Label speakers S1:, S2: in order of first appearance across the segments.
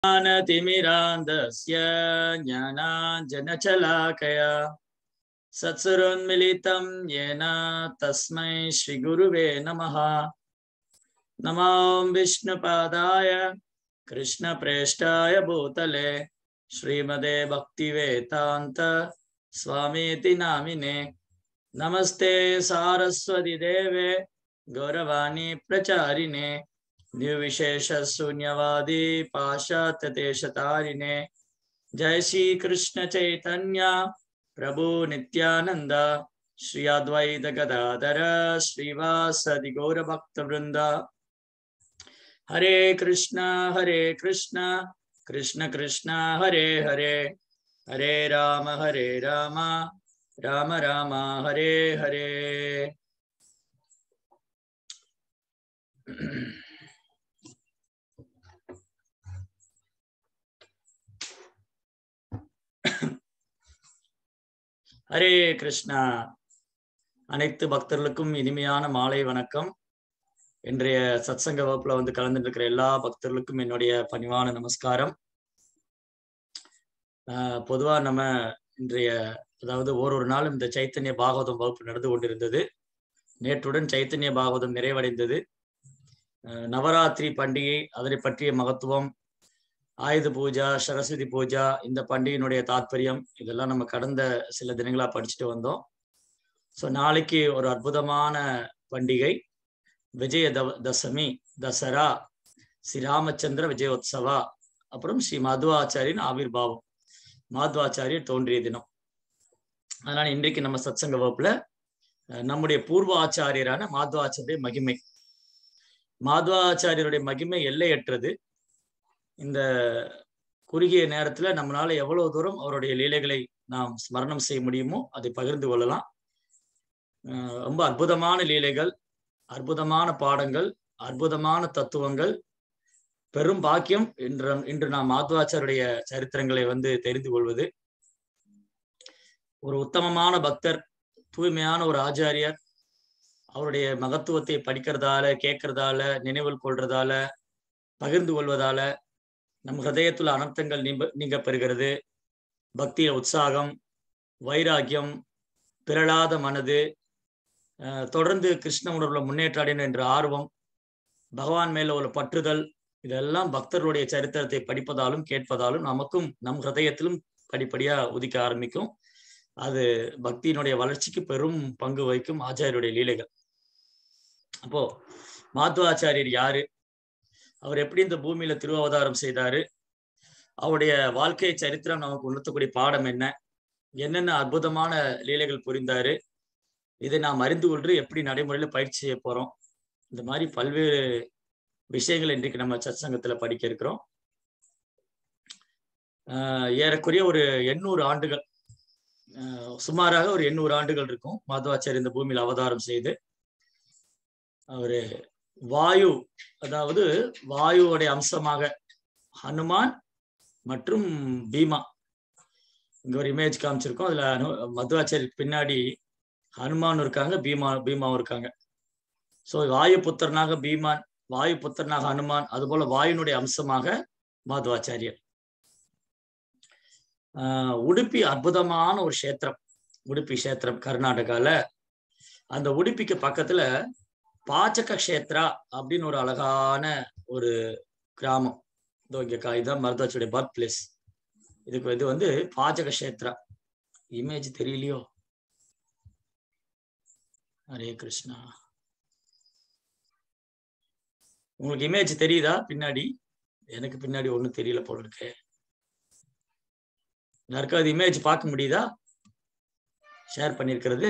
S1: ज्ञानतिमिरान्धस्य ज्ञानाञ्जनशलाकया सत्सुरोन्मिलितं येन तस्मै श्रीगुरुवे नमः नमो विष्णुपादाय कृष्णप्रेष्ठाय भूतले श्रीमदे भक्तिवेदान्त स्वामीति नामिने नमस्ते सारस्वती देवे गौरवाणी प्रचारिणे निर्विशेषशून्यवादी पाश्चात्यदेशतारिणे जय श्री कृष्ण चैतन्य प्रभु नित्यानंद श्री अद्वैत गदाधर श्रीवासदि गौरभक्तवृंद हरे कृष्ण हरे कृष्ण कृष्ण कृष्ण हरे हरे हरे राम हरे राम राम राम हरे हरे ஹரே கிருஷ்ணா அனைத்து பக்தர்களுக்கும் இனிமையான மாலை வணக்கம் இன்றைய சத்சங்க வகுப்புல வந்து கலந்துட்டு இருக்கிற எல்லா பக்தர்களுக்கும் என்னுடைய பணிவான நமஸ்காரம் ஆஹ் பொதுவா நம்ம இன்றைய அதாவது ஓரொரு நாளும் இந்த சைத்தன்ய பாகவதம் வகுப்பு நடந்து கொண்டிருந்தது நேற்றுடன் சைத்தன்ய பாகவதம் நிறைவடைந்தது நவராத்திரி பண்டிகை அதனை பற்றிய மகத்துவம் ஆயுத பூஜா சரஸ்வதி பூஜா இந்த பண்டிகையினுடைய தாத்பரியம் இதெல்லாம் நம்ம கடந்த சில தினங்களா படிச்சுட்டு வந்தோம் ஸோ நாளைக்கு ஒரு அற்புதமான பண்டிகை விஜய த தசமி தசரா ஸ்ரீ ராமச்சந்திர விஜயோத்சவா அப்புறம் ஸ்ரீ மதுவாச்சாரியின் ஆவிர்வாவம் மாத்வாச்சாரியர் தோன்றிய தினம் அதனால இன்றைக்கு நம்ம சத்சங்க வகுப்புல நம்முடைய பூர்வ ஆச்சாரியரான மாத்வாச்சாரிய மகிமை மாத்வாச்சாரியருடைய மகிமை எல்லையற்றது இந்த குறுகிய நேரத்துல நம்மளால எவ்வளவு தூரம் அவருடைய லீலைகளை நாம் ஸ்மரணம் செய்ய முடியுமோ அதை பகிர்ந்து கொள்ளலாம் ரொம்ப அற்புதமான லீலைகள் அற்புதமான பாடங்கள் அற்புதமான தத்துவங்கள் பெரும் பாக்கியம் இன்று இன்று நாம் மாத்வாச்சாருடைய சரித்திரங்களை வந்து தெரிந்து கொள்வது ஒரு உத்தமமான பக்தர் தூய்மையான ஒரு ஆச்சாரியர் அவருடைய மகத்துவத்தை படிக்கிறதால கேட்கறதால நினைவில் கொள்றதால பகிர்ந்து கொள்வதால நம் ஹிருதயத்துல அனர்த்தங்கள் நீங்க நீங்க பெறுகிறது பக்திய உற்சாகம் வைராக்கியம் பிறளாத மனது தொடர்ந்து கிருஷ்ண உணர்வுல முன்னேற்ற அடையணும் என்ற ஆர்வம் பகவான் மேல உள்ள பற்றுதல் இதெல்லாம் பக்தர்களுடைய சரித்திரத்தை படிப்பதாலும் கேட்பதாலும் நமக்கும் நம் ஹிருதயத்திலும் படிப்படியா உதிக்க ஆரம்பிக்கும் அது பக்தியினுடைய வளர்ச்சிக்கு பெரும் பங்கு வகிக்கும் ஆச்சாரியருடைய லீலைகள் அப்போ மாத்வாச்சாரியர் யாரு அவர் எப்படி இந்த பூமியில திருவாவதாரம் செய்தாரு அவருடைய வாழ்க்கை சரித்திரம் நமக்கு உணர்த்தக்கூடிய பாடம் என்ன என்னென்ன அற்புதமான லீலைகள் புரிந்தாரு இதை நாம் அறிந்து கொண்டு எப்படி நடைமுறையில பயிற்சி செய்ய போறோம் இந்த மாதிரி பல்வேறு விஷயங்கள் இன்றைக்கு நம்ம சத்சங்கத்துல படிக்க இருக்கிறோம் ஏறக்குறைய ஒரு எண்ணூறு ஆண்டுகள் சுமாராக ஒரு எண்ணூறு ஆண்டுகள் இருக்கும் மாதவாச்சாரியர் இந்த பூமியில் அவதாரம் செய்து அவரு வாயு அதாவது வாயுவோடைய அம்சமாக ஹனுமான் மற்றும் பீமா இங்க ஒரு இமேஜ் காமிச்சிருக்கோம் அதுல மதுவாச்சாரியருக்கு பின்னாடி ஹனுமான் இருக்காங்க பீமா பீமாவும் இருக்காங்க ஸோ வாயு புத்திரனாக பீமான் வாயு புத்திரனாக ஹனுமான் அது போல வாயுனுடைய அம்சமாக மாதவாச்சாரியர் ஆஹ் உடுப்பி அற்புதமான ஒரு கஷேத்திரம் உடுப்பி கஷேத்திரம் கர்நாடகால அந்த உடுப்பிக்கு பக்கத்துல பாச்சக கஷேத்ரா அப்படின்னு ஒரு அழகான ஒரு கிராமம் இதோ இங்க இதுதான் மருதாச்சுடைய பர்த் பிளேஸ் இதுக்கு இது வந்து பாச்சக கஷேத்ரா இமேஜ் தெரியலையோ ஹரே கிருஷ்ணா உங்களுக்கு இமேஜ் தெரியுதா பின்னாடி எனக்கு பின்னாடி ஒண்ணும் தெரியல போல இருக்கு யாருக்காவது இமேஜ் பார்க்க முடியுதா ஷேர் பண்ணிருக்கிறது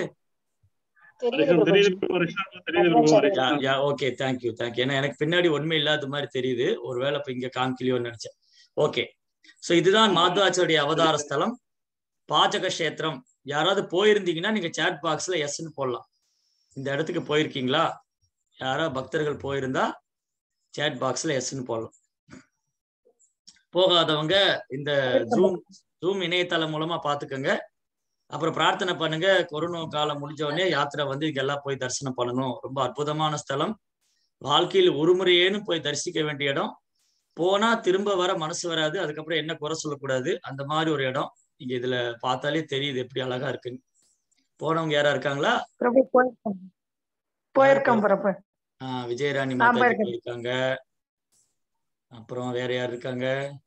S1: ஓகே தேங்க்யூ தேங்க்யூ ஏன்னா எனக்கு பின்னாடி உண்மை இல்லாத மாதிரி தெரியுது ஒருவேளை இப்ப இங்க காமிக்கலையோன்னு நினைச்சேன் ஓகே சோ இதுதான் மாத்வாச்சருடைய அவதார ஸ்தலம் பாச்சக கஷேத்திரம் யாராவது போயிருந்தீங்கன்னா நீங்க சேட் பாக்ஸ்ல எஸ்ன்னு போடலாம் இந்த இடத்துக்கு போயிருக்கீங்களா யாராவது பக்தர்கள் போயிருந்தா சேட் பாக்ஸ்ல எஸ்ன்னு போடலாம் போகாதவங்க இந்த ஜூம் ஜூம் இணையதளம் மூலமா பாத்துக்கோங்க அப்புறம் பிரார்த்தனை பண்ணுங்க கொரோனா காலம் முடிஞ்ச உடனே யாத்திரை வந்து இங்கெல்லாம் போய் தரிசனம் பண்ணணும் ரொம்ப அற்புதமான ஸ்தலம் வாழ்க்கையில் ஒரு முறையேனும் போய் தரிசிக்க வேண்டிய இடம் போனா திரும்ப வர மனசு வராது அதுக்கப்புறம் என்ன குறை சொல்லக்கூடாது அந்த மாதிரி ஒரு இடம் இங்க இதுல பார்த்தாலே தெரியுது எப்படி அழகா இருக்குன்னு போனவங்க யாரா இருக்காங்களா
S2: பிரபு போயிருக்கோம் போயிருக்கோம் பிரபு
S1: ஆஹ் விஜயராணி
S2: ஆ,
S1: மாதா
S2: போயிருக்கேன்.
S1: இருக்காங்க அப்புறம் வேற யார் இருக்காங்க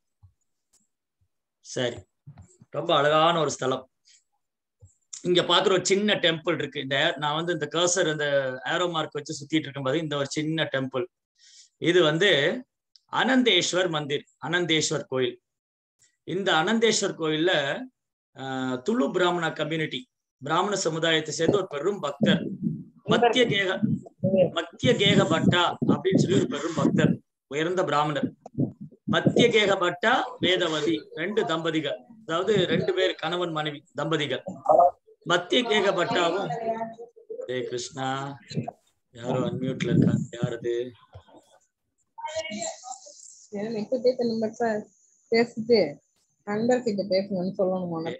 S1: சரி ரொம்ப அழகான ஒரு ஸ்தலம் இங்க பாக்குற ஒரு சின்ன டெம்பிள் இருக்கு இந்த நான் வந்து இந்த கர்சர் இந்த ஏரோ மார்க் வச்சு சுத்திட்டு இருக்கும்போது இந்த ஒரு சின்ன டெம்பிள் இது வந்து அனந்தேஸ்வர் மந்திர் அனந்தேஸ்வர் கோயில் இந்த அனந்தேஸ்வர் கோயில்ல ஆஹ், துளு பிராமண கம்யூனிட்டி பிராமண சமுதாயத்தை சேர்ந்த ஒரு பெரும் பக்தர் மத்திய கேக மத்திய கேக பட்டா அப்படின்னு சொல்லி ஒரு பெரும் பக்தர் உயர்ந்த பிராமணர் மத்திய கேக பட்டா வேதவதி ரெண்டு தம்பதிகள் அதாவது ரெண்டு பேர் கணவன் மனைவி தம்பதிகள் மத்திய கேக பட்டாவும் ஹரே கிருஷ்ணா யாரோ அன்மியூட்ல இருக்காங்க யார் அது
S3: இப்பதே நம்பர்ஸ பேசிட்டு நண்பர்கிட்ட பேசணும்னு சொல்லணும் உனக்கு.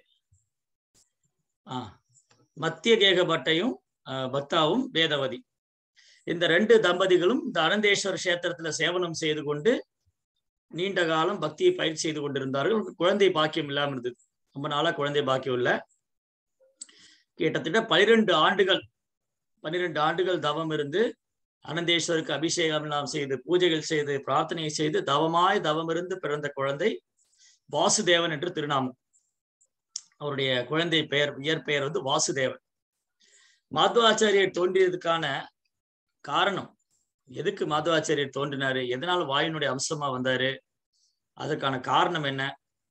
S1: ஆ மத்திய கேக பட்டையும் ஆஹ், பக்தாவும் வேதவதி இந்த ரெண்டு தம்பதிகளும் இந்த அனந்தேஸ்வர கஷேத்திரத்துல சேவனம் செய்து கொண்டு நீண்ட காலம் பக்தியை பயிற்சி செய்து கொண்டிருந்தார்கள் அவங்களுக்கு குழந்தை பாக்கியம் இல்லாம இருந்தது ரொம்ப நாளா குழந்தை பாக்கியம் இல்ல கிட்டத்தட்ட பனிரெண்டு ஆண்டுகள் பன்னிரெண்டு ஆண்டுகள் தவம் இருந்து அனந்தேஸ்வருக்கு அபிஷேகம் எல்லாம் செய்து பூஜைகள் செய்து பிரார்த்தனை செய்து தவமாய் தவம் இருந்து பிறந்த குழந்தை வாசுதேவன் என்று திருநாமம் அவருடைய குழந்தை பெயர் இயற்பெயர் வந்து வாசுதேவன் மாத்வாச்சாரியர் தோன்றியதுக்கான காரணம் எதுக்கு மாதவாச்சாரியர் தோன்றினாரு எதனால வாயுனுடைய அம்சமா வந்தாரு அதற்கான காரணம் என்ன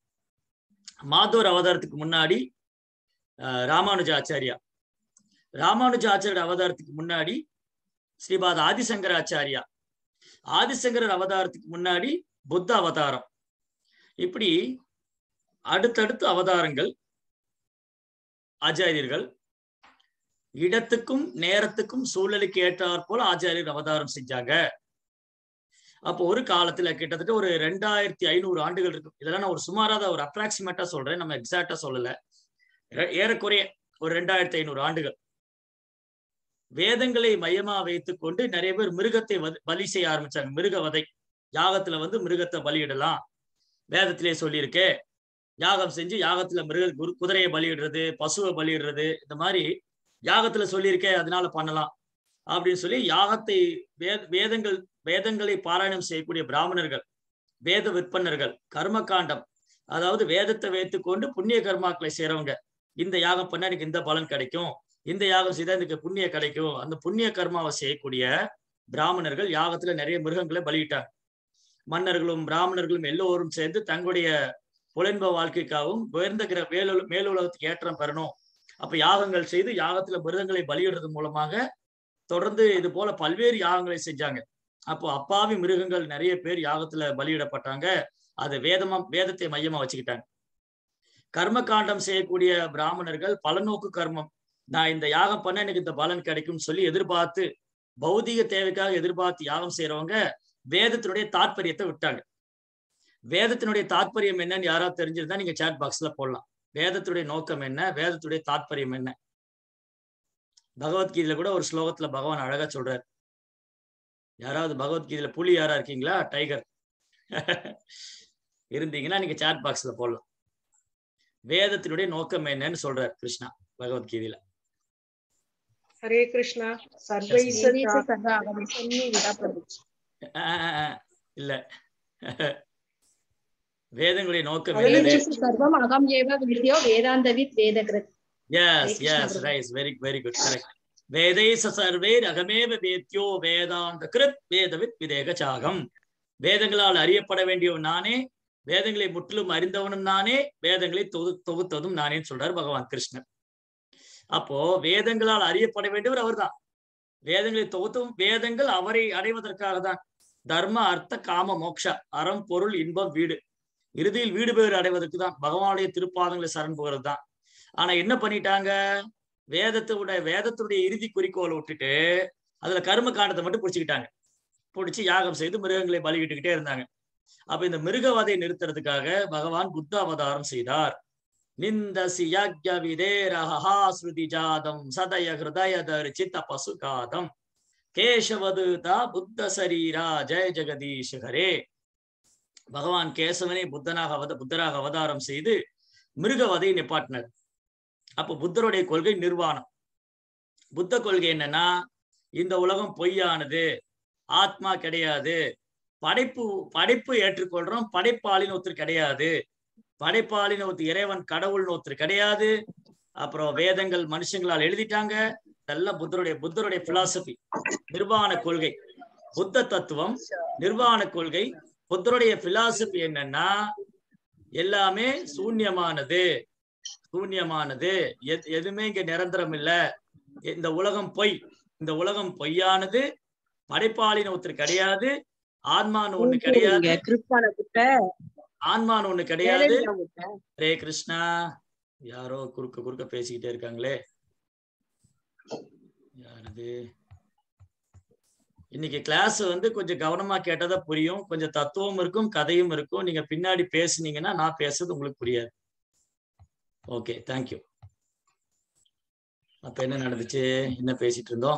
S1: மாதவர் அவதாரத்துக்கு முன்னாடி அஹ், ராமானுஜாச்சாரியா ராமானுஜாச்சாரியர் அவதாரத்துக்கு முன்னாடி ஸ்ரீபாத ஆதிசங்கராச்சாரியா ஆதிசங்கரர் அவதாரத்துக்கு முன்னாடி புத்த அவதாரம் இப்படி அடுத்தடுத்து அவதாரங்கள் ஆச்சாரியர்கள் இடத்துக்கும் நேரத்துக்கும் சூழலுக்கு ஏற்றாற் போல ஆச்சாரியர் அவதாரம் செஞ்சாங்க அப்போ ஒரு காலத்துல கிட்டத்தட்ட ஒரு ரெண்டாயிரத்தி ஐநூறு ஆண்டுகள் இருக்கும் இதெல்லாம் நான் ஒரு சுமாராத ஒரு அப்ராக்சிமேட்டா சொல்றேன் நம்ம எக்ஸாக்டா சொல்லல ஏ- ஏறக்குறைய ஒரு ரெண்டாயிரத்தி ஐநூறு ஆண்டுகள் வேதங்களை மையமா வைத்துக் கொண்டு நிறைய பேர் மிருகத்தை வத- பலி செய்ய ஆரம்பிச்சாங்க மிருக வதை யாகத்துல வந்து மிருகத்தை பலியிடலாம் வேதத்திலே சொல்லியிருக்கே யாகம் செஞ்சு யாகத்துல மிருக குரு- குதிரையை பலியிடுறது பசுவை பலியிடுறது இந்த மாதிரி யாகத்துல சொல்லியிருக்கே அதனால பண்ணலாம் அப்படின்னு சொல்லி யாகத்தை வே வேதங்கள் வேதங்களை பாராயணம் செய்யக்கூடிய பிராமணர்கள் வேத விற்பனர்கள் கர்மகாண்டம் அதாவது வேதத்தை வைத்துக்கொண்டு புண்ணிய கர்மாக்களை செய்றவங்க இந்த யாகம் பண்ணா எனக்கு இந்த பலன் கிடைக்கும் இந்த யாகம் செய்தா எனக்கு புண்ணிய கிடைக்கும் அந்த புண்ணிய கர்மாவை செய்யக்கூடிய பிராமணர்கள் யாகத்துல நிறைய மிருகங்களை பலியிட்டாங்க மன்னர்களும் பிராமணர்களும் எல்லோரும் சேர்ந்து தங்களுடைய புலன்ப வாழ்க்கைக்காகவும் உயர்ந்த கிர மேலு மேலுலகத்துக்கு ஏற்றம் பெறணும் அப்ப யாகங்கள் செய்து யாகத்துல மிருகங்களை பலியிடுறது மூலமாக தொடர்ந்து இது போல பல்வேறு யாகங்களை செஞ்சாங்க அப்போ அப்பாவி மிருகங்கள் நிறைய பேர் யாகத்துல பலியிடப்பட்டாங்க அது வேதமா வேதத்தை மையமா வச்சுக்கிட்டாங்க கர்ம காண்டம் செய்யக்கூடிய பிராமணர்கள் பலநோக்கு கர்மம் நான் இந்த யாகம் பண்ண எனக்கு இந்த பலன் கிடைக்கும்னு சொல்லி எதிர்பார்த்து பௌதிக தேவைக்காக எதிர்பார்த்து யாகம் செய்யறவங்க வேதத்தினுடைய தாற்பயத்தை விட்டாங்க வேதத்தினுடைய தாற்பயம் என்னன்னு யாராவது தெரிஞ்சிருந்தா நீங்க சாட் பாக்ஸ்ல போடலாம் வேதத்துடைய நோக்கம் என்ன வேதத்துடைய தாற்பயம் என்ன பகவத்கீதையில கூட ஒரு ஸ்லோகத்துல பகவான் அழகா சொல்றாரு யாராவது பகவத்கீதையில புலி யாரா இருக்கீங்களா டைகர் இருந்தீங்கன்னா நீங்க சாட் பாக்ஸ்ல போடலாம் வேதத்தினுடைய நோக்கம் என்னன்னு சொல்றாரு கிருஷ்ணா பகவத்கீதையில
S2: ஹரே கிருஷ்ணா சர்வைச
S3: வேதேச சர்வ ஆகம
S2: சந்நிவிதா பிரபு
S1: ஆஹ் ஆஹ் ஆஹ் இல்ல வேதங்களுடைய நோக்கம்
S2: அதுல
S1: என்னது
S3: வேதேச சர்வம் அகம் ஏவ வித்யோ வேதாந்தவித் வேதகிருத்
S1: yes
S3: Hare Krishna,
S1: yes
S3: brother.
S1: ரைஸ் வெரி வெரி குட் கரெக்ட் வேதை சர்வேர் அகமேவ வேத்யோ வேதாந்த கிருத் வேதவித் விதேக சாகம் வேதங்களால் அறியப்பட வேண்டியவன் நானே வேதங்களை முற்றிலும் அறிந்தவனும் நானே வேதங்களை தொகு தொகுத்ததும் நானேன்னு சொல்றாரு பகவான் கிருஷ்ணர் அப்போ வேதங்களால் அறியப்பட வேண்டியவர் அவர்தான் வேதங்களை தொகுத்தும் வேதங்கள் அவரை அடைவதற்காக தான் தர்ம அர்த்த காம மோக்ஷ அறம் பொருள் இன்பம் வீடு இறுதியில் வீடு பேறு அடைவதற்கு தான் பகவானுடைய திருப்பாதங்களை சரண் போகிறது தான் ஆனா என்ன பண்ணிட்டாங்க வேதத்தோட வேதத்துடைய இறுதி குறிக்கோளை விட்டுட்டு அதுல கர்ம காண்டத்தை மட்டும் பிடிச்சிக்கிட்டாங்க பிடிச்சி யாகம் செய்து மிருகங்களை பலியிட்டுக்கிட்டே இருந்தாங்க அப்ப இந்த மிருகவதை நிறுத்துறதுக்காக பகவான் புத்த அவதாரம் செய்தார் நிந்தசி யக்ய விதேரஹா ஸ்ருதி ஜாதம் சதய ஹிருதய தரிச்சித்த பசுகாதம் கேசவதுதா புத்த சரீரா ஜெய ஜெகதீஷ் ஹரே பகவான் கேசவனை புத்தனாக அவத புத்தராக அவதாரம் செய்து மிருகவதை நிப்பாட்டினார் அப்போ புத்தருடைய கொள்கை நிர்வாணம் புத்த கொள்கை என்னன்னா இந்த உலகம் பொய்யானது ஆத்மா கிடையாது படைப்பு படைப்பு ஏற்றுக்கொள்றோம் படைப்பாளின்னு ஒருத்தர் கிடையாது படைப்பாளின்னு ஒருத்தர் இறைவன் கடவுள்னு ஒருத்தர் கிடையாது அப்புறம் வேதங்கள் மனுஷங்களால் எழுதிட்டாங்க இதெல்லாம் புத்தருடைய புத்தருடைய பிலாசபி நிர்வாண கொள்கை புத்த தத்துவம் நிர்வாண கொள்கை புத்தருடைய பிலாசபி என்னன்னா எல்லாமே சூன்யமானது சூன்யமானது எத்- எதுவுமே இங்க நிரந்தரம் இல்ல இந்த உலகம் பொய் இந்த உலகம் பொய்யானது படைப்பாளின்னு ஒருத்தர் கிடையாது ஆன்மான்னு ஒண்ணு கிடையாது
S4: கிருப்பான புட்ட
S1: ஆன்மான்னு ஒண்ணு கிடையாது
S4: நேரடியா புட்ட
S1: ஹரே கிருஷ்ணா யாரோ குறுக்க குறுக்க பேசிக்கிட்டே இருக்காங்களே யாரது இன்னைக்கு கிளாஸ் வந்து கொஞ்சம் கவனமா கேட்டதா புரியும் கொஞ்சம் தத்துவம் இருக்கும் கதையும் இருக்கும் நீங்க பின்னாடி பேசுனீங்கன்னா நான் பேசுறது உங்களுக்கு புரியாது ஓகே தேங்க்யூ அப்ப என்ன நடந்துச்சு என்ன பேசிட்டு இருந்தோம்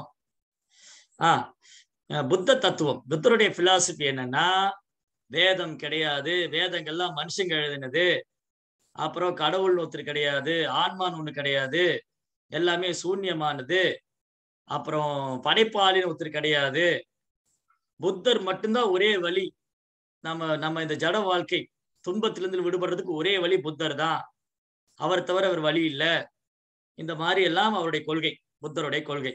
S1: ஆ அஹ் புத்த தத்துவம் புத்தருடைய பிலாசபி என்னன்னா வேதம் கிடையாது வேதங்கள்லாம் மனுஷங்க எழுதினது அப்புறம் கடவுள் ஒருத்தர் கிடையாது ஆன்மான் ஒண்ணு கிடையாது எல்லாமே சூன்யமானது அப்புறம் படைப்பாளின்னு ஒருத்தர் கிடையாது புத்தர் மட்டும்தான் ஒரே வழி நம்ம நம்ம இந்த ஜட வாழ்க்கை துன்பத்திலிருந்து விடுபடுறதுக்கு ஒரே வழி புத்தர் தான் அவர் தவிர அவர் வழி இல்லை இந்த மாதிரி எல்லாம் அவருடைய கொள்கை புத்தருடைய கொள்கை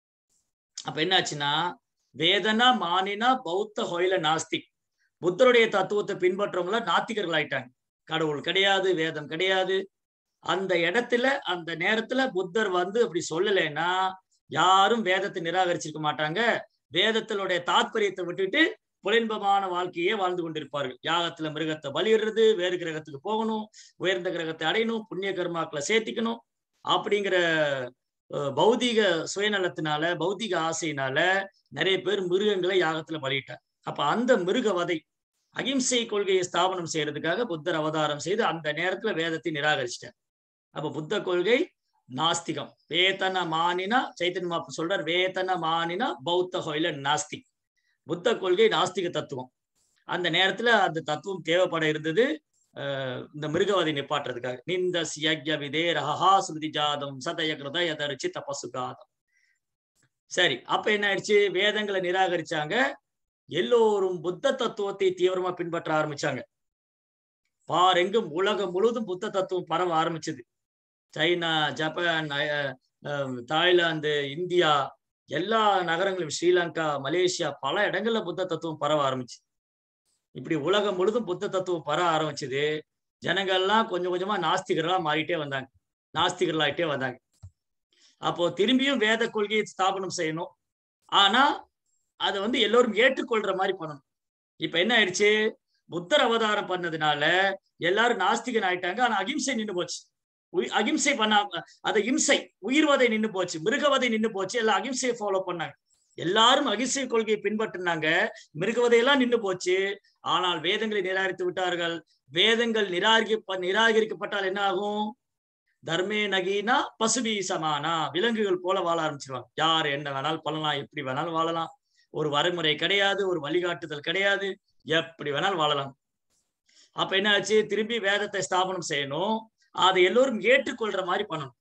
S1: அப்ப என்னாச்சுன்னா வேதனா மானினா பௌத்த ஹொயில நாஸ்திக் புத்தருடைய தத்துவத்தை பின்பற்றவங்கள நாத்திகர்கள் ஆயிட்டாங்க கடவுள் கிடையாது வேதம் கிடையாது அந்த இடத்துல அந்த நேரத்துல புத்தர் வந்து அப்படி சொல்லலைன்னா யாரும் வேதத்தை நிராகரிச்சிருக்க மாட்டாங்க வேதத்தினுடைய தாத்பரியத்தை விட்டுட்டு புலின்பமான வாழ்க்கையே வாழ்ந்து கொண்டிருப்பார்கள் யாகத்துல மிருகத்தை பலியிடுறது வேறு கிரகத்துக்கு போகணும் உயர்ந்த கிரகத்தை அடையணும் புண்ணிய கர்மாக்களை சேர்த்திக்கணும் அப்படிங்கிற அஹ், பௌதீக சுயநலத்தினால பௌதீக ஆசையினால நிறைய பேர் மிருகங்களை யாகத்துல பலியிட்டார் அப்ப அந்த மிருக வதை அகிம்சை கொள்கையை ஸ்தாபனம் செய்யறதுக்காக புத்தர் அவதாரம் செய்து அந்த நேரத்துல வேதத்தை நிராகரிச்சிட்டார் அப்ப புத்த கொள்கை நாஸ்திகம் வேதன மானினா சைத்தன்ய மாப்பு சொல்றார் வேதன மானினா பௌத்த ஹொயில நாஸ்திக் புத்த கொள்கை நாஸ்திக தத்துவம் அந்த நேரத்துல அந்த தத்துவம் தேவைப்பட இருந்தது அஹ் இந்த மிருகவதை நிப்பாட்டுறதுக்காக நிந்த சியக்ய விதே ரஹா ஸ்ருதி ஜாதம் சதய கிருத யதரிச்சி தபசுகாதம் சரி அப்ப என்ன ஆயிடுச்சு வேதங்களை நிராகரிச்சாங்க எல்லோரும் புத்த தத்துவத்தை தீவிரமா பின்பற்ற ஆரம்பிச்சாங்க பாரெங்கும் உலகம் முழுவதும் புத்த தத்துவம் பரவ ஆரம்பிச்சது சைனா ஜப்பான் அஹ், அஹ், தாய்லாந்து இந்தியா எல்லா நகரங்களும் ஸ்ரீலங்கா மலேசியா பல இடங்கள்ல புத்த தத்துவம் பரவ ஆரம்பிச்சு இப்படி உலகம் முழுதும் புத்த தத்துவம் பரவ ஆரம்பிச்சது ஜனங்கள்லாம் கொஞ்சம் கொஞ்சமா நாஸ்திகர்களா மாறிட்டே வந்தாங்க நாஸ்திகர்களாயிட்டே வந்தாங்க அப்போ திரும்பியும் வேத கொள்கையை ஸ்தாபனம் செய்யணும் ஆனா அதை வந்து எல்லோரும் ஏற்றுக்கொள்ற மாதிரி பண்ணணும் இப்ப என்ன ஆயிடுச்சு புத்தர் அவதாரம் பண்ணதுனால எல்லாரும் நாஸ்திகன் ஆயிட்டாங்க ஆனா அகிம்சை நின்னு போச்சு உயி- அகிம்சை பண்ணாம அது இம்சை உயிர்வதை நின்னு போச்சு மிருகவதை நின்னு போச்சு எல்லாம் அகிம்சையை ஃபாலோ பண்ணாங்க எல்லாரும் அகிம்சை கொள்கையை பின்பற்றினாங்க மிருகவதையெல்லாம் நின்னு போச்சு ஆனால் வேதங்களை நிராகரித்து விட்டார்கள் வேதங்கள் நிராகரிக்க நிராகரிக்கப்பட்டால் என்ன ஆகும் தர்மே நகீனா பசுபி சமானா விலங்குகள் போல வாழ ஆரம்பிச்சிருவாங்க யார் என்ன வேணாலும் பண்ணலாம் எப்படி வேணாலும் வாழலாம் ஒரு வரைமுறை கிடையாது ஒரு வழிகாட்டுதல் கிடையாது எப்படி வேணாலும் வாழலாம் அப்ப என்ன ஆச்சு திரும்பி வேதத்தை ஸ்தாபனம் செய்யணும் அதை எல்லோரும் ஏற்றுக்கொள்ற மாதிரி பண்ணணும்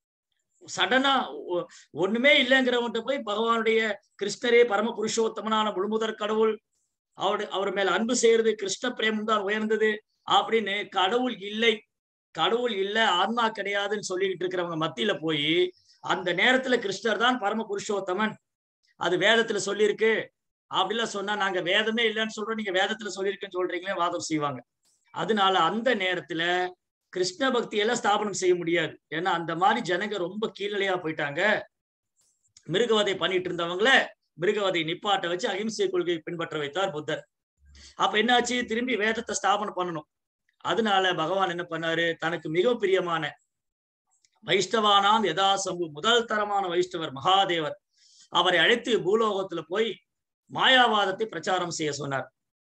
S1: சடனா ஒ- ஒண்ணுமே இல்லைங்கிறவன்ட்ட போய் பகவானுடைய கிருஷ்ணரே பரம புருஷோத்தமனான முழுமுதற் கடவுள் அவரு அவர் மேல அன்பு செய்யறது கிருஷ்ண பிரேமம் தான் உயர்ந்தது அப்படின்னு கடவுள் இல்லை கடவுள் இல்ல ஆன்மா கிடையாதுன்னு சொல்லிக்கிட்டு இருக்கிறவங்க மத்தியில போய் அந்த நேரத்துல கிருஷ்ணர் தான் பரம புருஷோத்தமன் அது வேதத்துல சொல்லியிருக்கு அப்படிலாம் சொன்னா நாங்க வேதமே இல்லைன்னு சொல்றோம் நீங்க வேதத்துல சொல்லியிருக்குன்னு சொல்றீங்களே வாதம் செய்வாங்க அதனால அந்த நேரத்துல கிருஷ்ண பக்தி எல்லாம் ஸ்தாபனம் செய்ய முடியாது ஏன்னா அந்த மாதிரி ஜனங்க ரொம்ப கீழலையா போயிட்டாங்க மிருகவதை பண்ணிட்டு இருந்தவங்கள மிருகவதை நிப்பாட்ட வச்சு அகிம்சை கொள்கையை பின்பற்ற வைத்தார் புத்தர் அப்ப என்னாச்சு திரும்பி வேதத்தை ஸ்தாபனம் பண்ணணும் அதனால பகவான் என்ன பண்ணாரு தனக்கு மிக பிரியமான வைஷ்ணவானாம் யதாசம்பு முதல் தரமான வைஷ்ணவர் மகாதேவர் அவரை அழைத்து பூலோகத்துல போய் மாயாவாதத்தை பிரச்சாரம் செய்ய சொன்னார்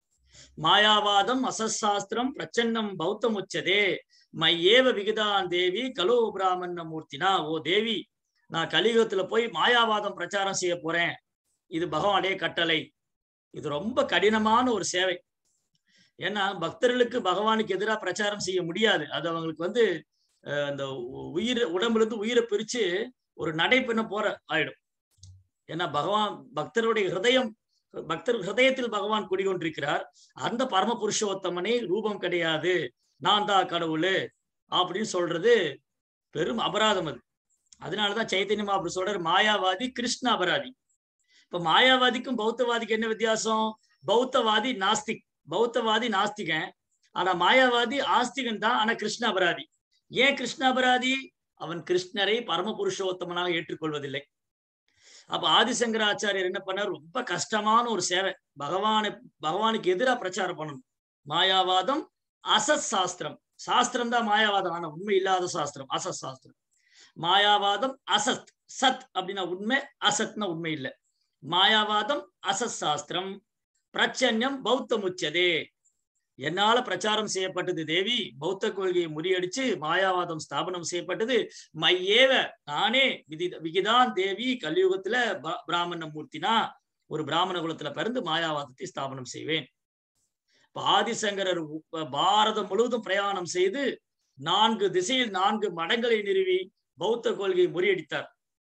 S1: மாயாவாதம் அசசாஸ்திரம் பிரச்சன்னம் பௌத்தம் உச்சதே மையேவ விகிதான் தேவி கலோ பிராமண மூர்த்தினா ஓ தேவி நான் கலியுகத்துல போய் மாயாவாதம் பிரச்சாரம் செய்ய போறேன் இது பகவானுடைய கட்டளை இது ரொம்ப கடினமான ஒரு சேவை ஏன்னா பக்தர்களுக்கு பகவானுக்கு எதிராக பிரச்சாரம் செய்ய முடியாது அது அவங்களுக்கு வந்து அஹ், அந்த உ- உயிர் உடம்புல இருந்து உயிரை பிரிச்சு ஒரு நடைபெண்ண போற ஆயிடும் ஏன்னா பகவான் பக்தருடைய ஹிருதயம் பக்தர் ஹிருதயத்தில் பகவான் குடிகொண்டிருக்கிறார் அந்த பரம புருஷோத்தமனே ரூபம் கிடையாது நான் தான் கடவுள் அப்படின்னு சொல்றது பெரும் அபராதம் அது அதனாலதான் சைத்தன்யமா அப்படி சொல்றாரு மாயாவாதி கிருஷ்ண அபராதி இப்ப மாயாவாதிக்கும் பௌத்தவாதிக்கும் என்ன வித்தியாசம் பௌத்தவாதி நாஸ்திக் பௌத்தவாதி நாஸ்திகன் ஆனா மாயாவாதி ஆஸ்திகன் தான் ஆனா கிருஷ்ண அபராதி ஏன் கிருஷ்ண அபராதி அவன் கிருஷ்ணரை பரம புருஷோத்தமனாக ஏற்றுக்கொள்வதில்லை அப்ப ஆதிசங்கராச்சாரியர் என்ன பண்ணார் ரொம்ப கஷ்டமான ஒரு சேவை பகவானை பகவானுக்கு எதிரா பிரச்சாரம் பண்ணணும் மாயாவாதம் அசத் சாஸ்திரம் சாஸ்திரம் தான் மாயாவாதம் ஆனா உண்மை இல்லாத சாஸ்திரம் அசத் சாஸ்திரம் மாயாவாதம் அசத் சத் அப்படின்னா உண்மை அசத்னா உண்மை இல்லை மாயாவாதம் அசத் சாஸ்திரம் பிரச்சன்யம் பௌத்தம் உச்சதே என்னால பிரச்சாரம் செய்யப்பட்டது தேவி பௌத்த கொள்கையை முறியடிச்சு மாயாவாதம் ஸ்தாபனம் செய்யப்பட்டது மையேவ நானே விதி விகிதான் தேவி கலியுகத்துல ப- பிராமண மூர்த்தினா ஒரு பிராமண குலத்துல பிறந்து மாயாவாதத்தை ஸ்தாபனம் செய்வேன் இப்ப ஆதிசங்கரர் உ- பாரதம் முழுவதும் பிரயாணம் செய்து நான்கு திசையில் நான்கு மடங்களை நிறுவி பௌத்த கொள்கையை முறியடித்தார்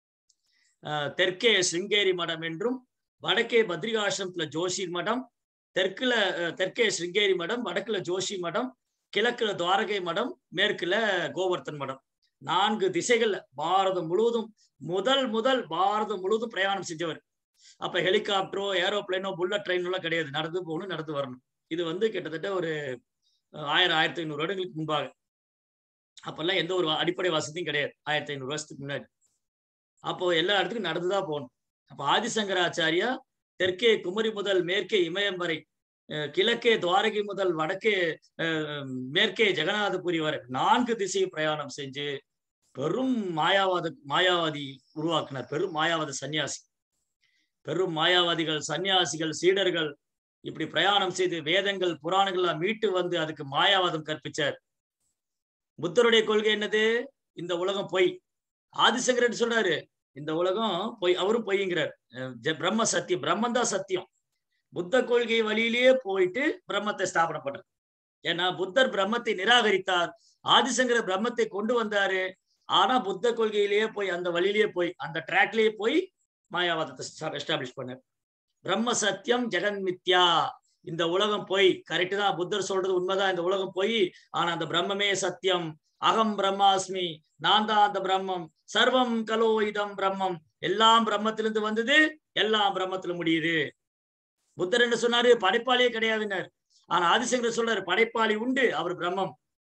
S1: அஹ் தெற்கே சிருங்கேரி மடம் என்றும் வடக்கே பத்ரிகாசிரமத்துல ஜோஷிர் மடம் தெற்குல அஹ், தெற்கே சிருங்கேரி மடம் வடக்குல ஜோஷி மடம் கிழக்குல துவாரகை மடம் மேற்குல கோவர்த்தன் மடம் நான்கு திசைகள்ல பாரதம் முழுவதும் முதல் முதல் பாரதம் முழுவதும் பிரயாணம் செஞ்சவர் அப்ப ஹெலிகாப்டரோ ஏரோப்ளைனோ புல்லட் ட்ரெயின் எல்லாம் கிடையாது நடந்து போகணும் நடந்து வரணும் இது வந்து கிட்டத்தட்ட ஒரு அஹ், ஆயிரம் ஆயிரத்தி ஐநூறு வருடங்களுக்கு முன்பாக அப்பெல்லாம் எந்த ஒரு அடிப்படை வசதியும் கிடையாது ஆயிரத்தி ஐநூறு வருஷத்துக்கு முன்னாடி அப்போ எல்லா இடத்துக்கும் நடந்துதான் போகணும் அப்ப ஆதிசங்கராச்சாரியா தெற்கே குமரி முதல் மேற்கே இமயம் வரை அஹ் கிழக்கே துவாரகை முதல் வடக்கே அஹ் மேற்கே ஜெகநாதபுரி வரை நான்கு திசை பிரயாணம் செஞ்சு பெரும் மாயாவாத மாயாவாதி உருவாக்கினார் பெரும் மாயாவாத சன்னியாசி பெரும் மாயாவாதிகள் சன்னியாசிகள் சீடர்கள் இப்படி பிரயாணம் செய்து வேதங்கள் புராணங்கள் மீட்டு வந்து அதுக்கு மாயாவாதம் கற்பிச்சார் புத்தருடைய கொள்கை என்னது இந்த உலகம் பொய் ஆதிசங்கரன் சொல்றாரு இந்த உலகம் பொய் அவரும் பொய்ங்கிறார் அஹ் ஜ- பிரம்ம சத்தியம் பிரம்மன் தான் சத்தியம் புத்த கொள்கை வழியிலேயே போயிட்டு பிரம்மத்தை ஸ்தாபனம் பண்றார் ஏன்னா புத்தர் பிரம்மத்தை நிராகரித்தார் ஆதிசங்கர பிரம்மத்தை கொண்டு வந்தாரு ஆனா புத்த கொள்கையிலேயே போய் அந்த வழியிலேயே போய் அந்த ட்ராக்லயே போய் மாயாவாதத்தை எஸ்டாப்ளிஷ் பண்ணார் பிரம்ம சத்தியம் ஜெகன் மித்யா இந்த உலகம் பொய் கரெக்ட் தான் புத்தர் சொல்றது உண்மைதான் இந்த உலகம் பொய் ஆனா அந்த பிரம்மமே சத்தியம் அகம் பிரம்மாஸ்மி நான் தான் அந்த பிரம்மம் சர்வம் கலோ இதம் பிரம்மம் எல்லாம் பிரம்மத்திலிருந்து வந்தது எல்லாம் பிரம்மத்துல முடியுது புத்தர் என்ன சொன்னாரு படைப்பாளியே கிடையாதுன்னார் ஆனா ஆதிசங்கர் சொல்றாரு படைப்பாளி உண்டு அவர் பிரம்மம்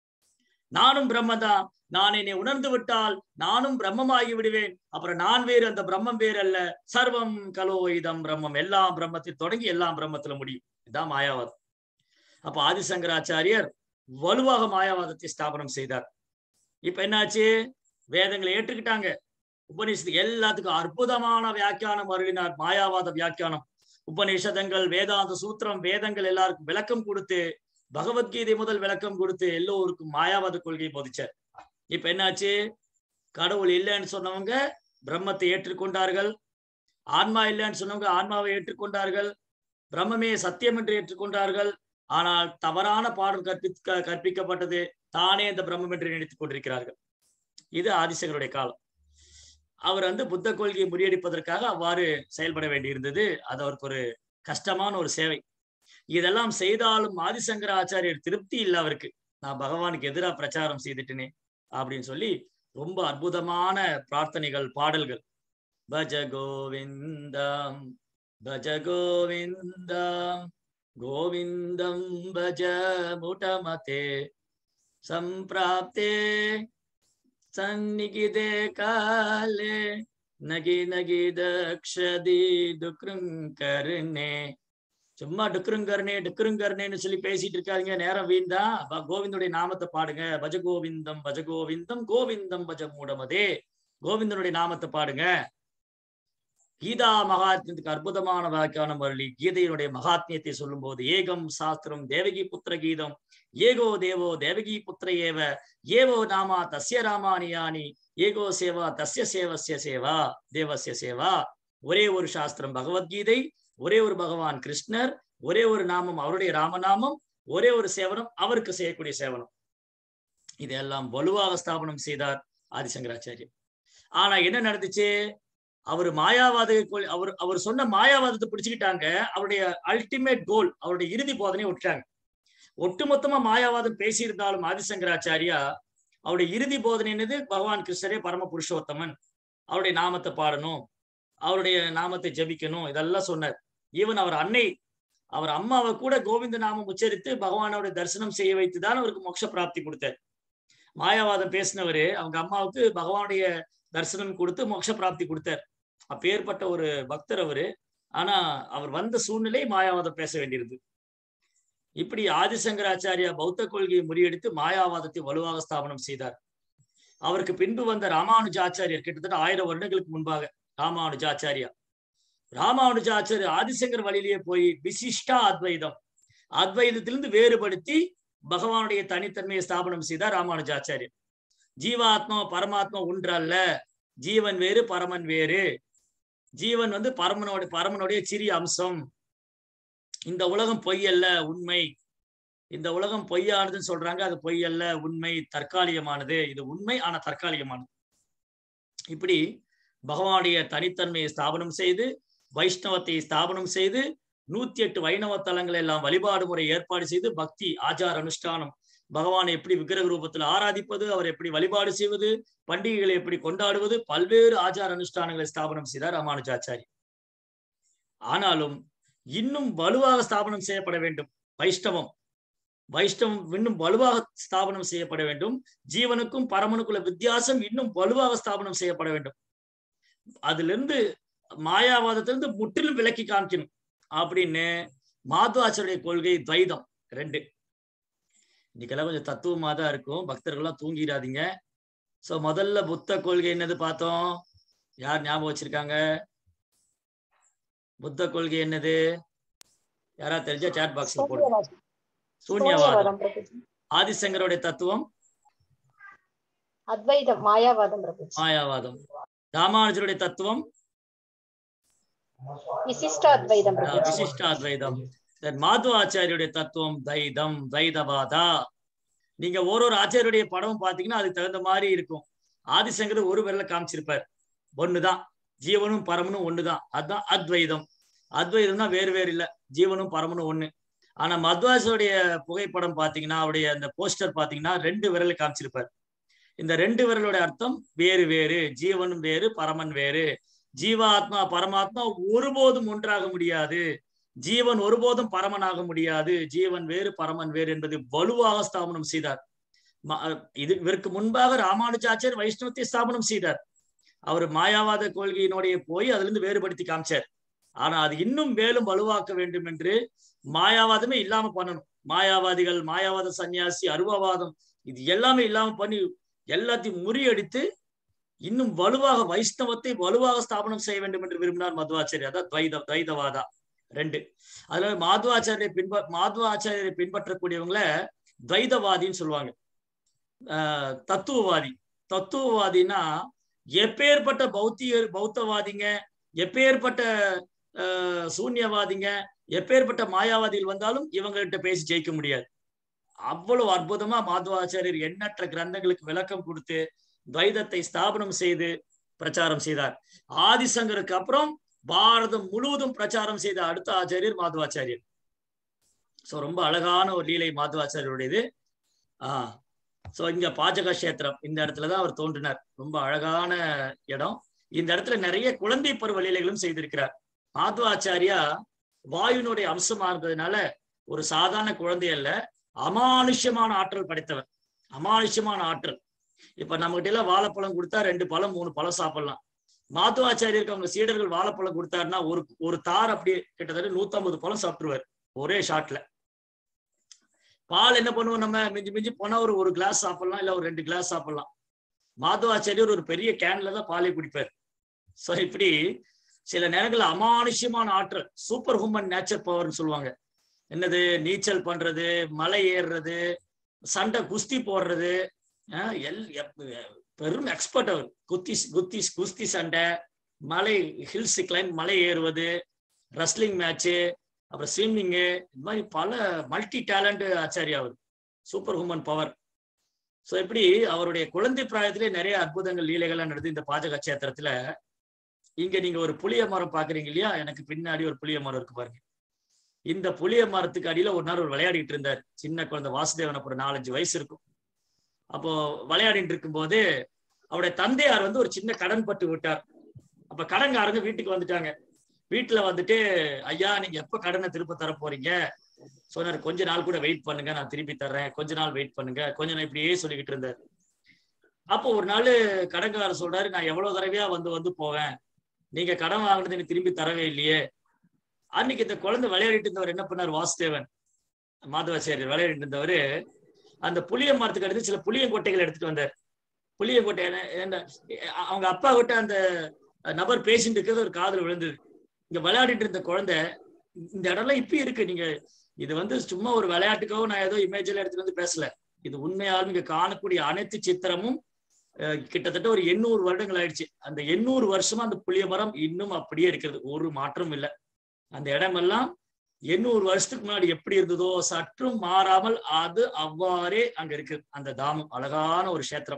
S1: நானும் பிரம்மதான் நான் என்னை உணர்ந்து விட்டால் நானும் பிரம்மமாகி விடுவேன் அப்புறம் நான் வேறு அந்த பிரம்மம் வேறு அல்ல சர்வம் கலோ இதம் பிரம்மம் எல்லாம் பிரம்மத்தில் தொடங்கி எல்லாம் பிரம்மத்துல முடியும் இதுதான் மாயாவாதம் அப்ப ஆதிசங்கராச்சாரியர் வலுவாக மாயாவாதத்தை ஸ்தாபனம் செய்தார் இப்ப என்னாச்சு வேதங்களை ஏற்றுக்கிட்டாங்க உபநிஷத்து எல்லாத்துக்கும் அற்புதமான வியாக்கியானம் அருளினார் மாயாவாத வியாக்கியானம் உபநிஷதங்கள் வேதாந்த சூத்திரம் வேதங்கள் எல்லாருக்கும் விளக்கம் கொடுத்து பகவத்கீதை முதல் விளக்கம் கொடுத்து எல்லோருக்கும் மாயாவாத கொள்கையை போதிச்சார் இப்ப என்னாச்சு கடவுள் இல்லைன்னு சொன்னவங்க பிரம்மத்தை ஏற்றுக்கொண்டார்கள் ஆன்மா இல்லைன்னு சொன்னவங்க ஆன்மாவை ஏற்றுக்கொண்டார்கள் பிரம்மமே சத்தியம் என்று ஏற்றுக்கொண்டார்கள் ஆனால் தவறான பாடல் கற்பிக்க கற்பிக்கப்பட்டது தானே இந்த பிரம்மம் என்று நினைத்துக் கொண்டிருக்கிறார்கள் இது ஆதிசங்கருடைய காலம் அவர் வந்து புத்த கொள்கையை முறியடிப்பதற்காக அவ்வாறு செயல்பட வேண்டியிருந்தது அது அவருக்கு ஒரு கஷ்டமான ஒரு சேவை இதெல்லாம் செய்தாலும் ஆதிசங்கர ஆச்சாரியர் திருப்தி இல்லை அவருக்கு நான் பகவானுக்கு எதிராக பிரச்சாரம் செய்துட்டேனே அப்படின்னு சொல்லி ரொம்ப அற்புதமான பிரார்த்தனைகள் பாடல்கள் பஜ கோவிந்தம் பஜ கோவிந்தம் கோவிந்தம் பஜ முடமதே சம்பிராப்தே சந்நிகிதே காலே நகி நகி தக்ஷதி துக்ருங்கருணே சும்மா டுக்ருங்கர்னே டுக்ருங்கர்னேன்னு சொல்லி பேசிட்டு இருக்காதீங்க நேரம் வீண்தா கோவிந்தனுடைய நாமத்தை பாடுங்க பஜ கோவிந்தம் பஜ கோவிந்தம் கோவிந்தம் பஜ மூடமதே கோவிந்தனுடைய நாமத்தை பாடுங்க கீதா மகாத்மியத்துக்கு அற்புதமான வாக்கியானம் வரலி கீதையினுடைய மகாத்மியத்தை சொல்லும் போது ஏகம் சாஸ்திரம் தேவகி புத்திர கீதம் ஏகோ தேவோ தேவகி புத்திர ஏவ ஏவோ நாமா தஸ்ய ராமானியானி ஏகோ சேவா தஸ்ய சேவசிய சேவா தேவசிய சேவா ஒரே ஒரு சாஸ்திரம் பகவத்கீதை ஒரே ஒரு பகவான் கிருஷ்ணர் ஒரே ஒரு நாமம் அவருடைய ராமநாமம் ஒரே ஒரு சேவனம் அவருக்கு செய்யக்கூடிய சேவனம் இதெல்லாம் வலுவாக ஸ்தாபனம் செய்தார் ஆதிசங்கராச்சாரியர் ஆனா என்ன நடந்துச்சு அவர் மாயாவாத கொள்- அவர் அவர் சொன்ன மாயாவாதத்தை பிடிச்சுக்கிட்டாங்க அவருடைய அல்டிமேட் கோல் அவருடைய இறுதி போதனையை விட்டாங்க ஒட்டுமொத்தமா மாயாவாதம் பேசியிருந்தாலும் ஆதிசங்கராச்சாரியா அவருடைய இறுதி போதனை என்னது பகவான் கிருஷ்ணரே பரம புருஷோத்தமன் அவருடைய நாமத்தை பாடணும் அவருடைய நாமத்தை ஜெபிக்கணும் இதெல்லாம் சொன்னார் ஈவன் அவர் அன்னை அவர் அம்மாவை கூட கோவிந்த நாமம் உச்சரித்து பகவானோட தரிசனம் செய்ய வைத்துதான் அவருக்கு மோட்ச பிராப்தி கொடுத்தார் மாயாவாதம் பேசினவரு அவங்க அம்மாவுக்கு பகவானுடைய தரிசனம் கொடுத்து மோட்ச பிராப்தி கொடுத்தார் அப்பேற்பட்ட ஒரு பக்தர் அவரு ஆனா அவர் வந்த சூழ்நிலை மாயாவாதம் பேச வேண்டியிருது இப்படி ஆதிசங்கராச்சாரியா பௌத்த கொள்கையை முறியடித்து மாயாவாதத்தை வலுவாக ஸ்தாபனம் செய்தார் அவருக்கு பின்பு வந்த ராமானுஜாச்சாரியர் கிட்டத்தட்ட ஆயிரம் வருடங்களுக்கு முன்பாக ராமானுஜாச்சாரியா ராமானுஜாச்சாரியர் ஆதிசங்கர் வழியிலேயே போய் விசிஷ்டா அத்வைதம் அத்வைதத்திலிருந்து வேறுபடுத்தி பகவானுடைய தனித்தன்மையை ஸ்தாபனம் செய்தார் ராமானுஜாச்சாரியர் ஜீவாத்மா பரமாத்மா ஒன்றல்ல ஜீவன் வேறு பரமன் வேறு ஜீவன் வந்து பரமனோட பரமனுடைய சிறிய அம்சம் இந்த உலகம் பொய் அல்ல உண்மை இந்த உலகம் பொய்யானதுன்னு சொல்றாங்க அது பொய் அல்ல உண்மை தற்காலிகமானது இது உண்மை ஆனா தற்காலிகமானது இப்படி பகவானுடைய தனித்தன்மையை ஸ்தாபனம் செய்து வைஷ்ணவத்தை ஸ்தாபனம் செய்து நூத்தி எட்டு வைணவ தலங்களை எல்லாம் வழிபாடு முறை ஏற்பாடு செய்து பக்தி ஆச்சார அனுஷ்டானம் பகவானை எப்படி விக்கிரக ரூபத்தில் ஆராதிப்பது அவர் எப்படி வழிபாடு செய்வது பண்டிகைகளை எப்படி கொண்டாடுவது பல்வேறு ஆச்சார அனுஷ்டானங்களை ஸ்தாபனம் செய்தார் ராமானுஜாச்சாரி ஆனாலும் இன்னும் வலுவாக ஸ்தாபனம் செய்யப்பட வேண்டும் வைஷ்ணவம் வைஷ்ணவம் இன்னும் வலுவாக ஸ்தாபனம் செய்யப்பட வேண்டும் ஜீவனுக்கும் பரமனுக்குள்ள வித்தியாசம் இன்னும் வலுவாக ஸ்தாபனம் செய்யப்பட வேண்டும் அதுல இருந்து மாயாவாதத்திலிருந்து முற்றிலும் விலக்கி காமிக்கணும் அப்படின்னு மாதுவாச்சருடைய கொள்கை துவைதம் ரெண்டு இன்னைக்கெல்லாம் கொஞ்சம் தத்துவமா தான் இருக்கும் பக்தர்கள்லாம் தூங்கிடாதீங்க சோ முதல்ல புத்த கொள்கை என்னது பார்த்தோம் யார் ஞாபகம் வச்சிருக்காங்க புத்த கொள்கை என்னது யாரா தெரிஞ்சா சாட் பாக்ஸ்ல போடுங்க சூன்யவாதம்
S4: சூன்யவாதம் பிரபுஜி
S1: ஆதிசங்கருடைய தத்துவம்
S4: அத்வைதம் மாயாவாதம் பிரபுஜி
S1: மாயாவாதம் ராமானுஜருடைய தத்துவம்
S4: விசிஷ்ட அத்வைதம்
S1: ஆஹ்,
S4: பிரபுஜி
S1: விசிஷ்டாத்வைதம் Then மாது ஆச்சாரியுடைய தத்துவம் தைதம் தைதவாதா நீங்க ஒரு ஒரு ஆச்சாரியுடைய படம் பாத்தீங்கன்னா அதுக்கு தகுந்த மாதிரி இருக்கும் ஆதிசங்கர் ஒரு விரல காமிச்சிருப்பார் ஒண்ணுதான் ஜீவனும் பரமனும் ஒண்ணுதான் அதுதான் அத்வைதம் அத்வைதம்னா வேறு வேறு இல்ல ஜீவனும் பரமனும் ஒண்ணு ஆனா மத்வாசோடைய புகைப்படம் பாத்தீங்கன்னா அவருடைய அந்த போஸ்டர் பாத்தீங்கன்னா ரெண்டு விரல் காமிச்சிருப்பார் இந்த ரெண்டு விரலோட அர்த்தம் வேறு வேறு ஜீவனும் வேறு பரமன் வேறு ஜீவாத்மா பரமாத்மா ஒருபோதும் ஒன்றாக முடியாது ஜீவன் ஒருபோதும் பரமனாக முடியாது ஜீவன் வேறு பரமன் வேறு என்பது வலுவாக ஸ்தாபனம் செய்தார் ம- இது இவருக்கு முன்பாக ராமானுஜாச்சார் வைஷ்ணவத்தை ஸ்தாபனம் செய்தார் அவர் மாயாவாத கொள்கையினுடைய போய் அதுல இருந்து வேறுபடுத்தி காமிச்சார் ஆனா அது இன்னும் மேலும் வலுவாக்க வேண்டும் என்று மாயாவாதமே இல்லாம பண்ணணும் மாயாவாதிகள் மாயாவாத சன்னியாசி அருவவாதம் இது எல்லாமே இல்லாம பண்ணி எல்லாத்தையும் முறியடித்து இன்னும் வலுவாக வைஷ்ணவத்தை வலுவாக ஸ்தாபனம் செய்ய வேண்டும் என்று விரும்பினார் மதுவாச்சாரி அதான் துவைத துவைதவாதா ரெண்டு அதனால மாதுவாச்சாரியை பின்ப மாதுவாச்சாரியரை பின்பற்றக்கூடியவங்கள துவைதவாதின்னு சொல்லுவாங்க ஆஹ் தத்துவவாதி தத்துவவாதினா எப்பேற்பட்ட பௌத்தியர் பௌத்தவாதிங்க எப்பேற்பட்ட ஆஹ் சூன்யவாதிங்க எப்பேற்பட்ட மாயாவாதிகள் வந்தாலும் இவங்ககிட்ட பேசி ஜெயிக்க முடியாது அவ்வளவு அற்புதமா மாதுவாச்சாரியர் எண்ணற்ற கிரந்தங்களுக்கு விளக்கம் கொடுத்து துவைதத்தை ஸ்தாபனம் செய்து பிரச்சாரம் செய்தார் ஆதிசங்கருக்கு அப்புறம் பாரதம் முழுவதும் பிரச்சாரம் செய்த அடுத்த ஆச்சாரியர் மாதுவாச்சாரியர் சோ ரொம்ப அழகான ஒரு லீலை மாதுவாச்சாரியருடையது ஆஹ் சோ இங்க பாஜக கஷேத்திரம் இந்த இடத்துலதான் அவர் தோன்றினார் ரொம்ப அழகான இடம் இந்த இடத்துல நிறைய குழந்தை பருவ லீலைகளும் செய்திருக்கிறார் மாதுவாச்சாரியா வாயுனுடைய அம்சமா இருந்ததுனால ஒரு சாதாரண குழந்தை அல்ல அமானுஷ்யமான ஆற்றல் படைத்தவர் அமானுஷ்யமான ஆற்றல் இப்ப நம்ம கிட்ட எல்லாம் வாழைப்பழம் கொடுத்தா ரெண்டு பழம் மூணு பழம் சாப்பிடலாம் மாத்துவாச்சாரியருக்கு அவங்க சீடர்கள் வாழைப்பழம் கொடுத்தாருன்னா ஒரு ஒரு தார் அப்படியே கிட்டத்தட்ட நூத்தம்பது பழம் சாப்பிட்டுருவார் ஒரே ஷாட்ல பால் என்ன பண்ணுவோம் நம்ம மிஞ்சி மிஞ்சி போனா ஒரு ஒரு கிளாஸ் சாப்பிடலாம் இல்ல ஒரு ரெண்டு கிளாஸ் சாப்பிடலாம் மாதவாச்சாரியர் ஒரு பெரிய கேன்ல தான் பாலை குடிப்பார் சோ இப்படி சில நேரங்கள்ல அமானுஷ்யமான ஆற்றல் சூப்பர் ஹூமன் நேச்சர் பவர்னு சொல்லுவாங்க என்னது நீச்சல் பண்றது மலை ஏறுறது சண்டை குஸ்தி போடுறது ஆஹ் எல் எப்- பெரும் எக்ஸ்பர்ட் அவர் குத்தி குத்தி குஸ்தி சண்டை மலை ஹில்ஸ் கிளைம் மலை ஏறுவது ரெஸ்லிங் மேட்ச்சு அப்புறம் ஸ்விம்மிங்கு இது மாதிரி பல மல்டி டேலண்ட் ஆச்சாரியா அவர் சூப்பர் ஹூமன் பவர் ஸோ இப்படி அவருடைய குழந்தை பிராயத்திலே நிறைய அற்புதங்கள் லீலைகள்லாம் நடந்து இந்த பாஜக கஷேத்திரத்துல இங்க நீங்க ஒரு புளிய மரம் பாக்குறீங்க இல்லையா எனக்கு பின்னாடி ஒரு புளிய மரம் இருக்கு பாருங்க இந்த புளிய மரத்துக்கு அடியில ஒரு நாள் ஒரு விளையாடிட்டு இருந்தார் சின்ன குழந்தை வாசுதேவன் அப்புறம் நாலஞ்சு வயசு இருக்கும் அப்போ விளையாடிட்டு இருக்கும்போது அவருடைய தந்தையார் வந்து ஒரு சின்ன கடன் பட்டு விட்டார் அப்ப கடன்காரங்க வீட்டுக்கு வந்துட்டாங்க வீட்டுல வந்துட்டு ஐயா நீங்க எப்ப கடனை திருப்ப தர போறீங்க சொன்னாரு கொஞ்ச நாள் கூட வெயிட் பண்ணுங்க நான் திருப்பி தர்றேன் கொஞ்ச நாள் வெயிட் பண்ணுங்க கொஞ்ச நாள் இப்படியே சொல்லிக்கிட்டு இருந்தாரு அப்போ ஒரு நாள் கடன்காரர் சொல்றாரு நான் எவ்வளவு தடவையா வந்து வந்து போவேன் நீங்க கடன் வாங்கினது எனக்கு திரும்பி தரவே இல்லையே அன்னைக்கு இந்த குழந்தை விளையாடிட்டு இருந்தவர் என்ன பண்ணார் வாசுதேவன் மாதவாச்சாரியர் விளையாடிட்டு இருந்தவர் அந்த புளிய மரத்துக்கு அடுத்து சில புளியங்கொட்டைகள் எடுத்துட்டு வந்தார் புளியங்கொட்டை என்ன- என்ன அவங்க அப்பா கிட்ட அந்த நபர் பேசிட்டு இருக்கிறது ஒரு காதுல விழுந்தது இங்க விளையாடிட்டு இருந்த குழந்தை இந்த இடம்லாம் இப்பயும் இருக்கு நீங்க இது வந்து சும்மா ஒரு விளையாட்டுக்கோ நான் ஏதோ இமேஜ்ல எடுத்துட்டு வந்து பேசல இது உண்மையாலும் இங்க காணக்கூடிய அனைத்து சித்திரமும் அஹ், கிட்டத்தட்ட ஒரு எண்ணூறு வருடங்கள் ஆயிடுச்சு அந்த எண்ணூறு வருஷமா அந்த புளிய மரம் இன்னும் அப்படியே இருக்கிறது ஒரு மாற்றம் இல்லை அந்த இடமெல்லாம் எண்ணூறு வருஷத்துக்கு முன்னாடி எப்படி இருந்ததோ சற்றும் மாறாமல் அது அவ்வாறே அங்க இருக்கு அந்த தாமம் அழகான ஒரு கஷேத்திரம்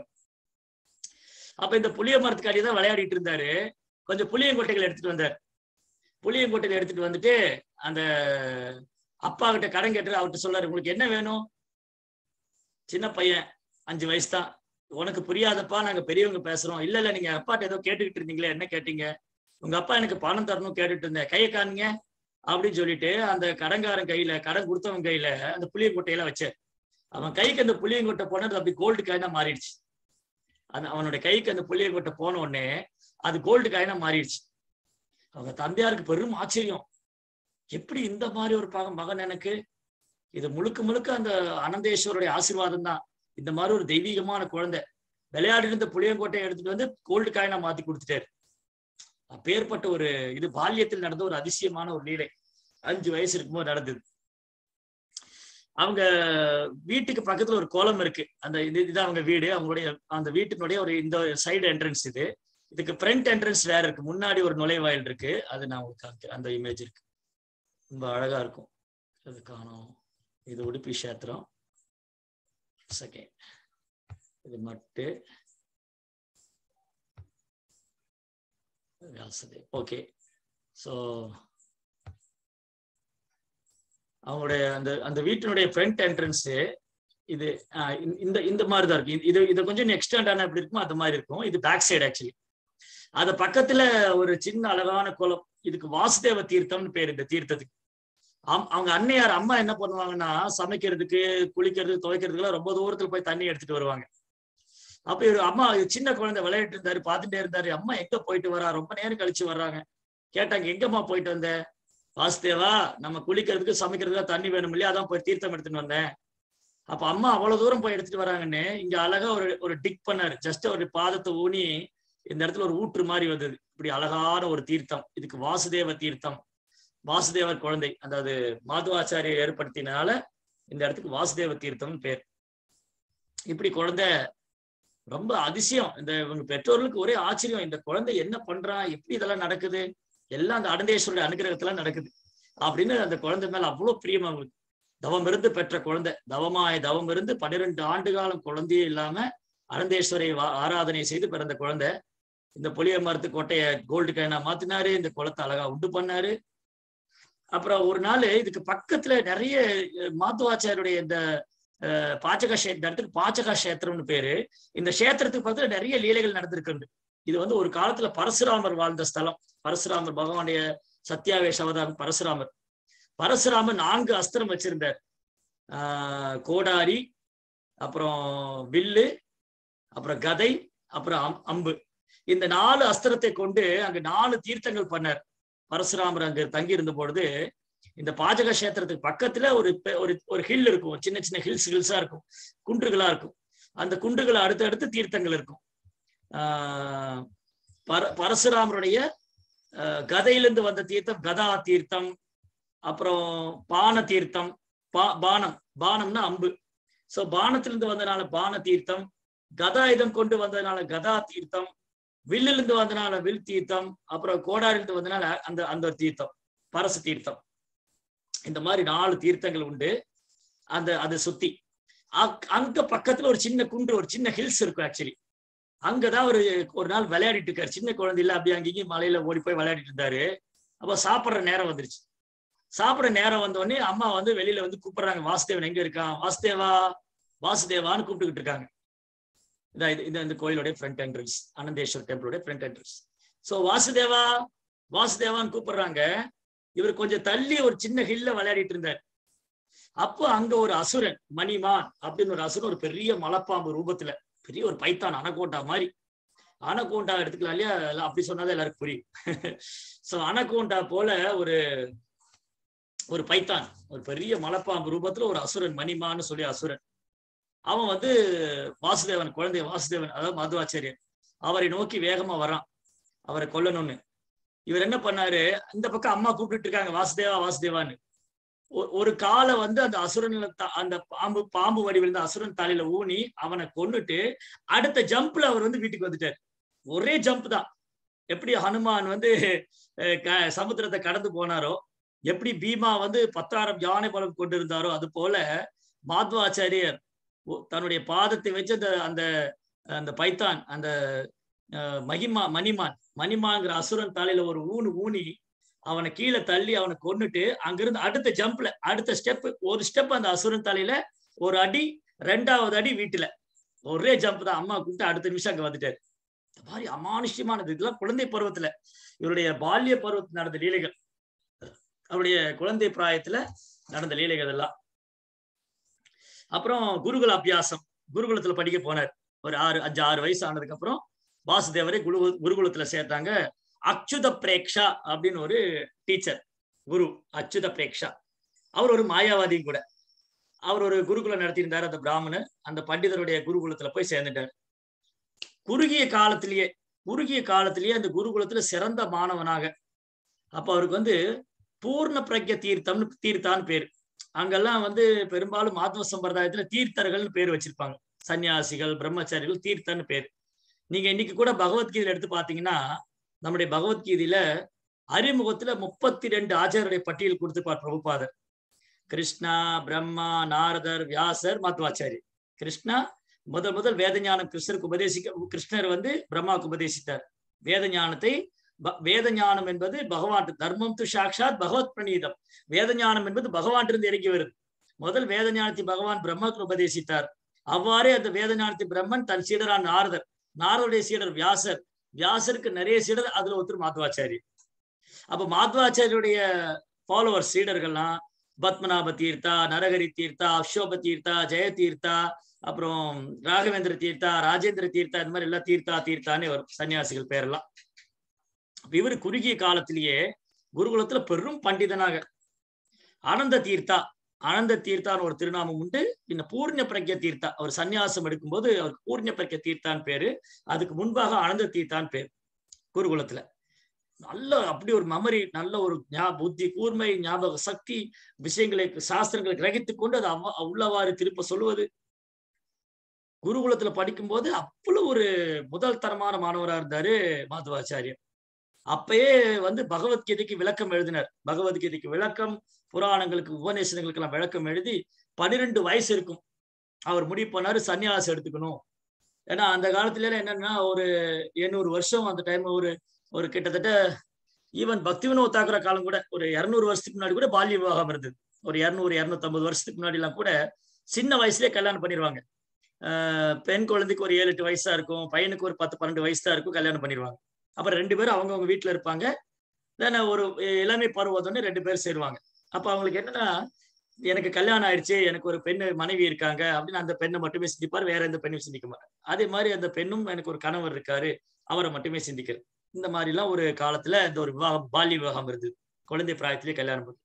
S1: அப்ப இந்த புளிய மரத்துக்கு அடியே தான் விளையாடிட்டு இருந்தாரு கொஞ்சம் புளியங்கொட்டைகள் எடுத்துட்டு வந்தார் புளியங்கொட்டைகள் எடுத்துட்டு வந்துட்டு அந்த அப்பா கிட்ட கடன் கேட்டு அவர்கிட்ட சொல்றாரு உங்களுக்கு என்ன வேணும் சின்ன பையன் அஞ்சு வயசு தான் உனக்கு புரியாதப்பா நாங்க பெரியவங்க பேசுறோம் இல்ல இல்ல நீங்க அப்பாட்ட ஏதோ கேட்டுக்கிட்டு இருந்தீங்களே என்ன கேட்டீங்க உங்க அப்பா எனக்கு பணம் தரணும் கேட்டுட்டு இருந்தேன் கையை காணுங்க அப்படின்னு சொல்லிட்டு அந்த கடன்காரன் கையில கடன் கொடுத்தவன் கையில அந்த புளியங்கொட்டையில வச்சார் அவன் கைக்கு அந்த புளியங்கொட்டை போனது அப்படி கோல்டு காயினா மாறிடுச்சு அந்த அவனுடைய கைக்கு அந்த புளியங்கொட்டை போன உடனே அது கோல்டு காயினா மாறிடுச்சு அவங்க தந்தையாருக்கு பெரும் ஆச்சரியம் எப்படி இந்த மாதிரி ஒரு பக மகன் எனக்கு இது முழுக்க முழுக்க அந்த அனந்தேஸ்வருடைய ஆசீர்வாதம் தான் இந்த மாதிரி ஒரு தெய்வீகமான குழந்தை விளையாடி இருந்த புளியங்கோட்டையை எடுத்துட்டு வந்து கோல்டு காயினா மாத்தி கொடுத்துட்டாரு அப்பேற்பட்ட ஒரு இது பால்யத்தில் நடந்த ஒரு அதிசயமான ஒரு லீலை அஞ்சு வயசு இருக்கும்போது நடந்தது அவங்க வீட்டுக்கு பக்கத்துல ஒரு குளம் இருக்கு அந்த இது இதுதான் அவங்க வீடு அவங்களுடைய அந்த வீட்டினுடைய ஒரு இந்த சைடு என்ட்ரன்ஸ் இது இதுக்கு ஃப்ரண்ட் என்ட்ரன்ஸ் வேற இருக்கு முன்னாடி ஒரு நுழைவாயில் இருக்கு அது நான் உங்களுக்கு காமிக்கிறேன் அந்த இமேஜ் இருக்கு ரொம்ப அழகா இருக்கும் அது காணும் இது உடுப்பி கஷேத்திரம் செகண்ட் இது மட்டு வியாசதேவ் ஓகே ஸோ அவங்களுடைய அந்த அந்த வீட்டினுடைய ஃப்ரண்ட் என்ட்ரன்ஸ் இது ஆஹ் இந்த- இந்த இந்த மாதிரி தான் இருக்கு இது இது கொஞ்சம் எக்ஸ்டெண்ட் ஆன எப்படி இருக்குமோ அந்த மாதிரி இருக்கும் இது பேக் சைடு ஆக்சுவலி அது பக்கத்துல ஒரு சின்ன அழகான குளம் இதுக்கு வாசுதேவ தீர்த்தம்னு பேர் இந்த தீர்த்தத்துக்கு ஆம்- அவங்க அன்னையார் அம்மா என்ன பண்ணுவாங்கன்னா சமைக்கிறதுக்கு குளிக்கிறது துவைக்கிறதுக்குலாம் ரொம்ப தூரத்துல போய் தண்ணி எடுத்துட்டு வருவாங்க அப்ப இவரு அம்மா சின்ன குழந்தை விளையாட்டு இருந்தாரு பார்த்துட்டே இருந்தாரு அம்மா எங்க போயிட்டு வரா ரொம்ப நேரம் கழிச்சு வர்றாங்க கேட்டாங்க எங்கம்மா போயிட்டு வந்த வாசுதேவா நம்ம குளிக்கிறதுக்கு சமைக்கிறதுக்கு தண்ணி வேணும் இல்லையா அதான் போய் தீர்த்தம் எடுத்துட்டு வந்தேன் அப்ப அம்மா அவ்வளவு தூரம் போய் எடுத்துட்டு வராங்கன்னு இங்க அழகா ஒரு ஒரு டிக் பண்ணாரு ஜஸ்ட் ஒரு பாதத்தை ஊனி இந்த இடத்துல ஒரு ஊற்று மாதிரி வந்தது இப்படி அழகான ஒரு தீர்த்தம் இதுக்கு வாசுதேவ தீர்த்தம் வாசுதேவர் குழந்தை அதாவது மாதுவாச்சாரியர் ஏற்படுத்தினால இந்த இடத்துக்கு வாசுதேவ தீர்த்தம்னு பேர் இப்படி குழந்தை ரொம்ப அதிசயம் இந்த இவங்க பெற்றோர்களுக்கு ஒரே ஆச்சரியம் இந்த குழந்தை என்ன பண்றா எப்படி இதெல்லாம் நடக்குது எல்லாம் அந்த அனந்தேஸ்வருடைய அனுகிரகத்துல நடக்குது அப்படின்னு அந்த குழந்தை மேல அவ்வளவு பிரியம் அவங்களுக்கு தவம் இருந்து பெற்ற குழந்தை தவமாய தவம் இருந்து பன்னிரெண்டு ஆண்டு காலம் குழந்தையே இல்லாம அனந்தேஸ்வரை வா- ஆராதனை செய்து பிறந்த குழந்தை இந்த புளிய மரத்து கொட்டைய கோல்டு காயினா மாத்தினாரு இந்த குளத்தை அழகா உண்டு பண்ணாரு அப்புறம் ஒரு நாள் இதுக்கு பக்கத்துல நிறைய அஹ், மாத்துவாச்சாருடைய இந்த அஹ், பாச்சக கஷே இந்த இடத்துக்கு பாச்சக கஷேத்திரம்னு பேரு இந்த கஷேத்திரத்துக்கு பக்கத்துல நிறைய லீலைகள் நடந்திருக்கு இது வந்து ஒரு காலத்துல பரசுராமர் வாழ்ந்த ஸ்தலம் பரசுராமர் பகவானுடைய சத்தியாவேஷ அவதாரம் பரசுராமர் பரசுராமர் நான்கு அஸ்திரம் வச்சிருந்தார் ஆஹ் கோடாரி அப்புறம் வில்லு அப்புறம் கதை அப்புறம் அம்- அம்பு இந்த நாலு அஸ்திரத்தை கொண்டு அங்க நாலு தீர்த்தங்கள் பண்ணார் பரசுராமர் அங்க தங்கி இருந்த பொழுது இந்த பாஜக கஷேத்திரத்துக்கு பக்கத்துல ஒரு பெ- ஒரு ஒரு ஹில் இருக்கும் சின்ன சின்ன ஹில்ஸ் ஹில்ஸா இருக்கும் குன்றுகளா இருக்கும் அந்த குன்றுகளை அடுத்து அடுத்து தீர்த்தங்கள் இருக்கும் ஆஹ் பர பரசுராமருடைய ஆஹ் கதையிலிருந்து வந்த தீர்த்தம் கதா தீர்த்தம் அப்புறம் பான தீர்த்தம் பா பானம் பானம்னா அம்பு சோ பானத்திலிருந்து வந்தனால பான தீர்த்தம் கதாயுதம் கொண்டு வந்ததுனால கதா தீர்த்தம் வில்லிலிருந்து வந்தனால வில் தீர்த்தம் அப்புறம் கோடாரிலிருந்து வந்தனால அந்த அந்த ஒரு தீர்த்தம் பரசு தீர்த்தம் இந்த மாதிரி நாலு தீர்த்தங்கள் உண்டு அந்த அதை சுத்தி அக்- அங்க பக்கத்துல ஒரு சின்ன குன்று ஒரு சின்ன ஹில்ஸ் இருக்கும் ஆக்சுவலி அங்கதான் ஒரு ஒரு நாள் விளையாடிட்டு இருக்காரு சின்ன குழந்தையில அப்படி அங்கேயும் மலையில ஓடி போய் விளையாடிட்டு இருந்தாரு அப்ப சாப்பிடுற நேரம் வந்துருச்சு சாப்பிடுற நேரம் வந்த உடனே அம்மா வந்து வெளியில வந்து கூப்பிடுறாங்க வாசுதேவன் எங்க இருக்கான் வாசுதேவா வாசுதேவான்னு கூப்பிட்டுக்கிட்டு இருக்காங்க இதான் இது இது இந்த கோயிலுடைய ஃப்ரண்ட் என்ட்ரன்ஸ் அனந்தேஸ்வர் டெம்பிளோட ஃப்ரண்ட் என்ட்ரன்ஸ் சோ வாசுதேவா வாசுதேவான்னு கூப்பிடுறாங்க இவர் கொஞ்சம் தள்ளி ஒரு சின்ன ஹில்ல விளையாடிட்டு இருந்தார் அப்போ அங்க ஒரு அசுரன் மணிமான் அப்படின்னு ஒரு அசுரன் ஒரு பெரிய மலைப்பாம்பு ரூபத்துல பெரிய ஒரு பைத்தான் அனகோண்டா மாதிரி அனகோண்டா எடுத்துக்கலாம் இல்லையா எல்லாம் அப்படி சொன்னாதான் எல்லாருக்கும் புரியும் சோ அனகோண்டா போல ஒரு ஒரு பைத்தான் ஒரு பெரிய மலைப்பாம்பு ரூபத்துல ஒரு அசுரன் மணிமான்னு சொல்லி அசுரன் அவன் வந்து வாசுதேவன் குழந்தை வாசுதேவன் அதாவது மதுவாச்சாரியர் அவரை நோக்கி வேகமா வரான் அவரை கொல்லணும்னு இவர் என்ன பண்ணாரு இந்த பக்கம் அம்மா கூப்பிட்டு இருக்காங்க வாசுதேவா வாசுதேவான்னு ஒ- ஒரு காலை வந்து அந்த அசுரன்ல த- அந்த பாம்பு பாம்பு வடிவில் இருந்த அசுரன் தலையில ஊனி அவனை கொன்னுட்டு அடுத்த ஜம்ப்ல அவர் வந்து வீட்டுக்கு வந்துட்டார் ஒரே ஜம்ப் தான் எப்படி ஹனுமான் வந்து அஹ், க- சமுத்திரத்தை கடந்து போனாரோ எப்படி பீமா வந்து பத்தாயிரம் யானை பலம் கொண்டிருந்தாரோ அது போல மாத்வாச்சாரியர் ஒ- தன்னுடைய பாதத்தை வச்சு அந்த அந்த அந்த பைத்தான் அந்த அஹ், மகிமா மணிமான் மணிமாங்கிற அசுரன் தலையில ஒரு ஊனு ஊனி அவனை கீழே தள்ளி அவனை கொன்னுட்டு அங்கிருந்து அடுத்த ஜம்ப்ல அடுத்த ஸ்டெப் ஒரு ஸ்டெப் அந்த அசுரன் தலையில ஒரு அடி ரெண்டாவது அடி வீட்டுல ஒரே ஜம்ப் தான் அம்மா கூப்பிட்டு அடுத்த நிமிஷம் அங்க வந்துட்டாரு இந்த மாதிரி அமானுஷ்யமானது இதெல்லாம் குழந்தை பருவத்துல இவருடைய பால்ய பருவத்தில் நடந்த லீலைகள் அவருடைய குழந்தை பிராயத்துல நடந்த லீலைகள் எல்லாம் அப்புறம் குருகுல அபியாசம் குருகுலத்துல படிக்க போனார் ஒரு ஆறு அஞ்சு ஆறு வயசு ஆனதுக்கு அப்புறம் வாசுதேவரை குரு குருகுலத்துல சேர்த்தாங்க அச்சுத பிரேக்ஷா அப்படின்னு ஒரு டீச்சர் குரு அச்சுத பிரேக்ஷா அவர் ஒரு மாயாவாதியும் கூட அவர் ஒரு குருகுலம் நடத்தியிருந்தார் அந்த பிராமணர் அந்த பண்டிதருடைய குருகுலத்துல போய் சேர்ந்துட்டார் குறுகிய காலத்திலேயே குறுகிய காலத்திலேயே அந்த குருகுலத்துல சிறந்த மாணவனாக அப்ப அவருக்கு வந்து பூர்ண பிரக்ய தீர்த்தம்னு தீர்த்தான்னு பேரு அங்கெல்லாம் வந்து பெரும்பாலும் மாதவ சம்பிரதாயத்துல தீர்த்தர்கள்னு பேர் வச்சிருப்பாங்க சன்னியாசிகள் பிரம்மச்சாரிகள் தீர்த்தன்னு பேர் நீங்க இன்னைக்கு கூட பகவத்கீதையில எடுத்து பாத்தீங்கன்னா நம்முடைய பகவத்கீதையில அறிமுகத்துல முப்பத்தி ரெண்டு ஆச்சாரியருடைய பட்டியல் கொடுத்துப்பார் பிரபுபாதர் கிருஷ்ணா பிரம்மா நாரதர் வியாசர் மத்வாச்சாரி கிருஷ்ணா முதல் முதல் வேத ஞானம் கிருஷ்ணருக்கு உபதேசிக்க கிருஷ்ணர் வந்து பிரம்மாவுக்கு உபதேசித்தார் வேத ஞானத்தை ப- வேத ஞானம் என்பது பகவான் தர்மம் து சாட்சாத் பகவத் பிரணீதம் வேத ஞானம் என்பது பகவான் இருந்து இறங்கி வருது முதல் வேத ஞானத்தை பகவான் பிரம்மாவுக்கு உபதேசித்தார் அவ்வாறே அந்த வேத ஞானத்தை பிரம்மன் தன் சீடரான நாரதர் நாரதுடைய சீடர் வியாசர் வியாசருக்கு நிறைய சீடர் அதுல ஒருத்தர் மாத்வாச்சாரி அப்ப மாத்வாச்சாரியுடைய ஃபாலோவர்ஸ் சீடர்கள்லாம் பத்மநாப தீர்த்தா நரகரி தீர்த்தா அக்ஷோப தீர்த்தா ஜெய தீர்த்தா அப்புறம் ராகவேந்திர தீர்த்தா ராஜேந்திர தீர்த்தா இந்த மாதிரி எல்லாம் தீர்த்தா தீர்த்தானே வரும் சன்னியாசிகள் பேரெல்லாம் அப்ப இவர் குறுகிய காலத்திலேயே குருகுலத்துல பெரும் பண்டிதனாக ஆனந்த தீர்த்தா ஆனந்த தீர்த்தான்னு ஒரு திருநாமம் உண்டு இந்த பூர்ண பிரக்ய தீர்த்தா அவர் சன்னியாசம் எடுக்கும்போது அவருக்கு பூர்ண பிரக்ய தீர்த்தான் பேரு அதுக்கு முன்பாக ஆனந்த தீர்த்தான் பேர் குருகுலத்துல நல்ல அப்படி ஒரு மெமரி நல்ல ஒரு ஞா புத்தி கூர்மை ஞாபக சக்தி விஷயங்களை சாஸ்திரங்களை கிரகித்துக் கொண்டு அதை அவ்வ- உள்ளவாறு திருப்ப சொல்லுவது குருகுலத்துல படிக்கும்போது அவ்வளவு ஒரு முதல் தரமான மாணவரா இருந்தாரு மாதவாச்சாரியர் அப்பயே வந்து பகவத்கீதைக்கு விளக்கம் எழுதினார் பகவத்கீதைக்கு விளக்கம் புராணங்களுக்கு உபநேசங்களுக்கு எல்லாம் விளக்கம் எழுதி பன்னிரெண்டு வயசு இருக்கும் அவர் முடிவு பண்ணாரு சன்னியாசம் எடுத்துக்கணும் ஏன்னா அந்த காலத்துல எல்லாம் என்னன்னா ஒரு எண்ணூறு வருஷம் அந்த டைம் ஒரு ஒரு கிட்டத்தட்ட ஈவன் பக்தி வினோத் தாக்குற காலம் கூட ஒரு இருநூறு வருஷத்துக்கு முன்னாடி கூட பால்ய விவாகம் இருந்தது ஒரு இருநூறு இருநூத்தம்பது வருஷத்துக்கு முன்னாடி எல்லாம் கூட சின்ன வயசுலயே கல்யாணம் பண்ணிடுவாங்க ஆஹ் பெண் குழந்தைக்கு ஒரு ஏழு எட்டு வயசா இருக்கும் பையனுக்கு ஒரு பத்து பன்னெண்டு வயசு தான் இருக்கும் கல்யாணம் பண்ணிடுவாங்க அப்புறம் ரெண்டு பேரும் அவங்கவுங்க வீட்டுல இருப்பாங்க தென் ஒரு இளமை பருவத்தோடனே ரெண்டு பேரும் சேருவாங்க அப்ப அவங்களுக்கு என்னன்னா எனக்கு கல்யாணம் ஆயிடுச்சு எனக்கு ஒரு பெண்ணு மனைவி இருக்காங்க அப்படின்னு அந்த பெண்ணை மட்டுமே சிந்திப்பார் வேற எந்த பெண்ணையும் சிந்திக்க மாட்டார் அதே மாதிரி அந்த பெண்ணும் எனக்கு ஒரு கணவர் இருக்காரு அவரை மட்டுமே சிந்திக்கிறது இந்த மாதிரி எல்லாம் ஒரு காலத்துல இந்த ஒரு விவாகம் பால்ய விவாகம் இருந்தது குழந்தை பிராயத்திலே கல்யாணம் பண்ணி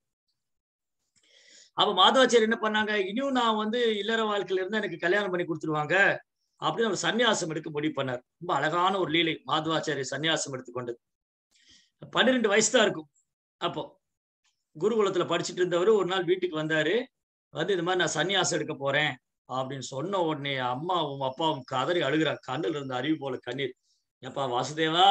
S1: அப்ப மாதவாச்சாரியர் என்ன பண்ணாங்க இனியும் நான் வந்து இல்லற வாழ்க்கையில இருந்தா எனக்கு கல்யாணம் பண்ணி கொடுத்துருவாங்க அப்படின்னு அவர் சன்னியாசம் எடுக்க முடிவு பண்ணார் ரொம்ப அழகான ஒரு லீலை மாதவாச்சாரியர் சன்னியாசம் எடுத்துக்கொண்டது பன்னிரெண்டு வயசு தான் இருக்கும் அப்போ குருகுலத்துல படிச்சுட்டு இருந்தவர் ஒரு நாள் வீட்டுக்கு வந்தாரு வந்து இந்த மாதிரி நான் சன்னியாசம் எடுக்க போறேன் அப்படின்னு சொன்ன உடனே அம்மாவும் அப்பாவும் கதறி அழுகிறாங்க கண்ணில் இருந்த அறிவு போல கண்ணீர் ஏப்பா வாசுதேவா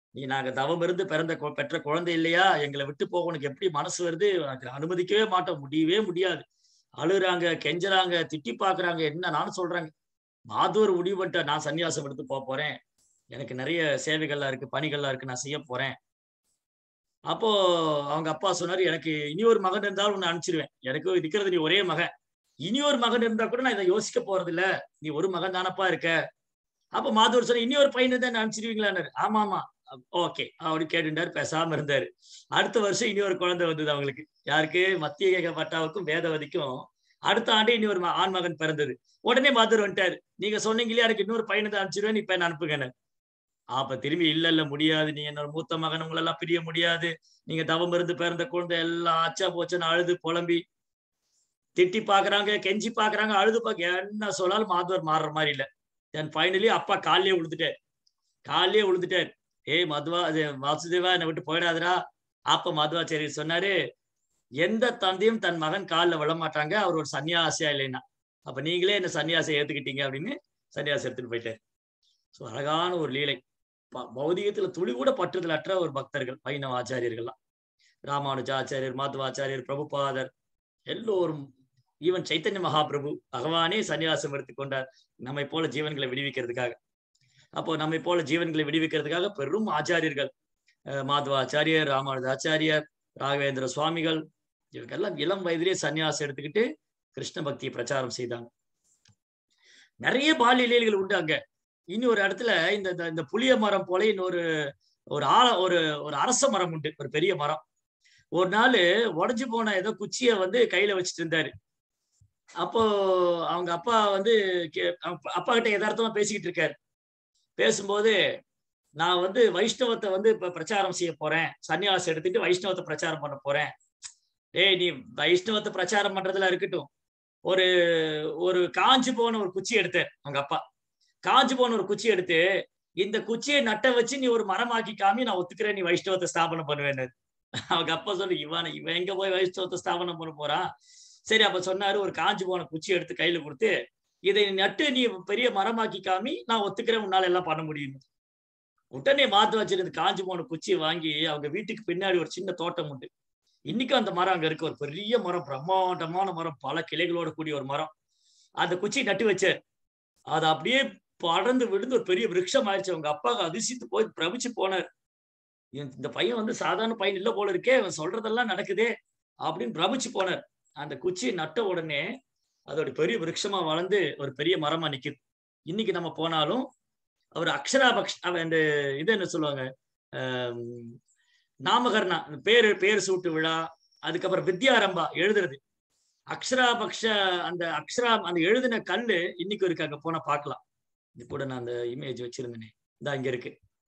S1: நீ நாங்க தவம் இருந்து பிறந்த கொ- பெற்ற குழந்தை இல்லையா எங்களை விட்டு போக உனக்கு எப்படி மனசு வருது உனக்கு அனுமதிக்கவே மாட்டோம் முடியவே முடியாது அழுகுறாங்க கெஞ்சுறாங்க திட்டி பாக்குறாங்க என்ன நானும் சொல்றாங்க மாதூர் முடிவு பண்ணிட்ட நான் சன்னியாசம் எடுத்து போக போறேன் எனக்கு நிறைய சேவைகள்லாம் இருக்கு பணிகள்லாம் இருக்கு நான் செய்ய போறேன் அப்போ அவங்க அப்பா சொன்னாரு எனக்கு இனி ஒரு மகன் இருந்தாலும் உன்னை அனுப்பிச்சிருவேன் எனக்கு இருக்கிறது நீ ஒரே மகன் இனி ஒரு மகன் இருந்தா கூட நான் இதை யோசிக்க போறது இல்ல நீ ஒரு மகன் தானப்பா இருக்க அப்ப மாதூர் சொன்ன இனி ஒரு பையன் தான் என்ன அனுப்பிச்சிருவீங்களான்னு ஆமா ஆமா ஓகே அப்படி கேட்டுட்டாரு பேசாம இருந்தாரு அடுத்த வருஷம் இனி ஒரு குழந்தை வந்தது அவங்களுக்கு யாருக்கு மத்திய பட்டாவுக்கும் வேதவதிக்கும் அடுத்த ஆண்டு இனி ஒரு ம- ஆண் மகன் பிறந்தது உடனே மாதூர் வந்துட்டாரு நீங்க சொன்னீங்களே எனக்கு இன்னொரு பையனை தான் அனுப்பிச்சிருவேன் இப்ப என்ன அனுப்புங்கன்னு அப்ப திரும்பி இல்ல இல்ல முடியாது நீ என்னோட மூத்த மகன் உங்களெல்லாம் பிரிய முடியாது நீங்க தவம் இருந்து பிறந்த குழந்தை எல்லாம் ஆச்சா போச்சுன்னு அழுது புலம்பி திட்டி பாக்குறாங்க கெஞ்சி பாக்குறாங்க அழுது பாக்க என்ன சொன்னாலும் மாதவர் மாறுற மாதிரி இல்ல தென் ஃபைனலி அப்பா காலையே விழுந்துட்டார் காலையே விழுந்துட்டார் ஏய் மதுவா அது வாசுதேவா என்னை விட்டு போயிடாதடா அப்ப மதுவாச்சாரி சொன்னாரு எந்த தந்தையும் தன் மகன் காலில் விழ மாட்டாங்க அவர் ஒரு சன்னியாசியா இல்லைன்னா அப்ப நீங்களே என்ன சன்னியாசம் ஏத்துக்கிட்டீங்க அப்படின்னு சன்னியாசம் எடுத்துட்டு போயிட்டார் ஸோ அழகான ஒரு லீலை ப- பௌதிகத்துல துளி கூட பற்றுதல் அற்ற ஒரு பக்தர்கள் வைணவ ஆச்சாரியர்கள்லாம் ராமானுஜாச்சாரியர் மாதவாச்சாரியர் பிரபுபாதர் எல்லோரும் ஈவன் சைத்தன்ய மகாபிரபு பகவானே சன்னியாசம் எடுத்துக்கொண்டார் நம்மை போல ஜீவன்களை விடுவிக்கிறதுக்காக அப்போ நம்மை போல ஜீவன்களை விடுவிக்கிறதுக்காக பெரும் ஆச்சாரியர்கள் அஹ் மாதவாச்சாரியர் ராமானுஜாச்சாரியர் ராகவேந்திர சுவாமிகள் இவங்கெல்லாம் இளம் வயதிலே சன்னியாசம் எடுத்துக்கிட்டு கிருஷ்ண பக்தியை பிரச்சாரம் செய்தாங்க நிறைய பால்ய லீலைகள் உண்டு அங்க இனி ஒரு இடத்துல இந்த இந்த- இந்த புளிய மரம் போல இன்னொரு ஒரு ஆழ ஒரு ஒரு அரச மரம் உண்டு ஒரு பெரிய மரம் ஒரு நாள் உடைஞ்சு போன ஏதோ குச்சிய வந்து கையில வச்சுட்டு இருந்தாரு அப்போ அவங்க அப்பா வந்து கே- அவங்க அப்பா கிட்ட யதார்த்தமா பேசிக்கிட்டு இருக்காரு பேசும்போது நான் வந்து வைஷ்ணவத்தை வந்து இப்ப பிரச்சாரம் செய்ய போறேன் சன்னியாசம் எடுத்துட்டு வைஷ்ணவத்தை பிரச்சாரம் பண்ண போறேன் டேய் நீ வைஷ்ணவத்தை பிரச்சாரம் பண்றதுல இருக்கட்டும் ஒரு ஒரு காஞ்சு போன ஒரு குச்சி எடுத்தார் அவங்க அப்பா காஞ்சு போன ஒரு குச்சி எடுத்து இந்த குச்சியை நட்ட வச்சு நீ ஒரு மரமாக்கி காமி நான் ஒத்துக்கிறேன் நீ வைஷ்ணவத்தை ஸ்தாபனம் பண்ணுவேன்னு அவங்க அப்பா சொல்லு இவன் இவன் எங்க போய் வைஷ்ணவத்தை ஸ்தாபனம் பண்ண போறான் சரி அப்ப சொன்னாரு ஒரு காஞ்சு போன குச்சி எடுத்து கையில கொடுத்து இதை நட்டு நீ பெரிய மரமாக்கி காமி நான் ஒத்துக்கிறேன் உன்னால எல்லாம் பண்ண முடியும் உடனே மாத்து வச்சிருந்த காஞ்சு போன குச்சியை வாங்கி அவங்க வீட்டுக்கு பின்னாடி ஒரு சின்ன தோட்டம் உண்டு இன்னைக்கும் அந்த மரம் அங்க இருக்கு ஒரு பெரிய மரம் பிரம்மாண்டமான மரம் பல கிளைகளோட கூடிய ஒரு மரம் அந்த குச்சி நட்டு வச்சார் அது அப்படியே படர்ந்து விழுந்து ஒரு பெரிய விருட்சம் ஆயிடுச்சு அவங்க அப்பாவுக்கு அதிர்ச்சித்து போய் பிரமிச்சு போனார் இந்த இந்த பையன் வந்து சாதாரண பையன் இல்ல போல இருக்கே அவன் சொல்றதெல்லாம் நடக்குதே அப்படின்னு பிரமிச்சு போனார் அந்த குச்சியை நட்ட உடனே அதோட பெரிய விருட்சமா வளர்ந்து ஒரு பெரிய மரமா நிக்குது இன்னைக்கு நம்ம போனாலும் அவர் அக்ஷராபக்ஷ அவன் இந்த இது என்ன சொல்லுவாங்க ஆம், நாமகர்ணா இந்த பேரு பேர் சூட்டு விழா அதுக்கப்புறம் வித்யாரம்பா எழுதுறது அக்ஷராபக்ஷ அந்த அக்ஷரா அந்த எழுதின கல்லு இன்னைக்கு இருக்கு அங்க போனா பார்க்கலாம் இது கூட நான் அந்த இமேஜ் வச்சிருந்தேனே இந்த இங்க இருக்கு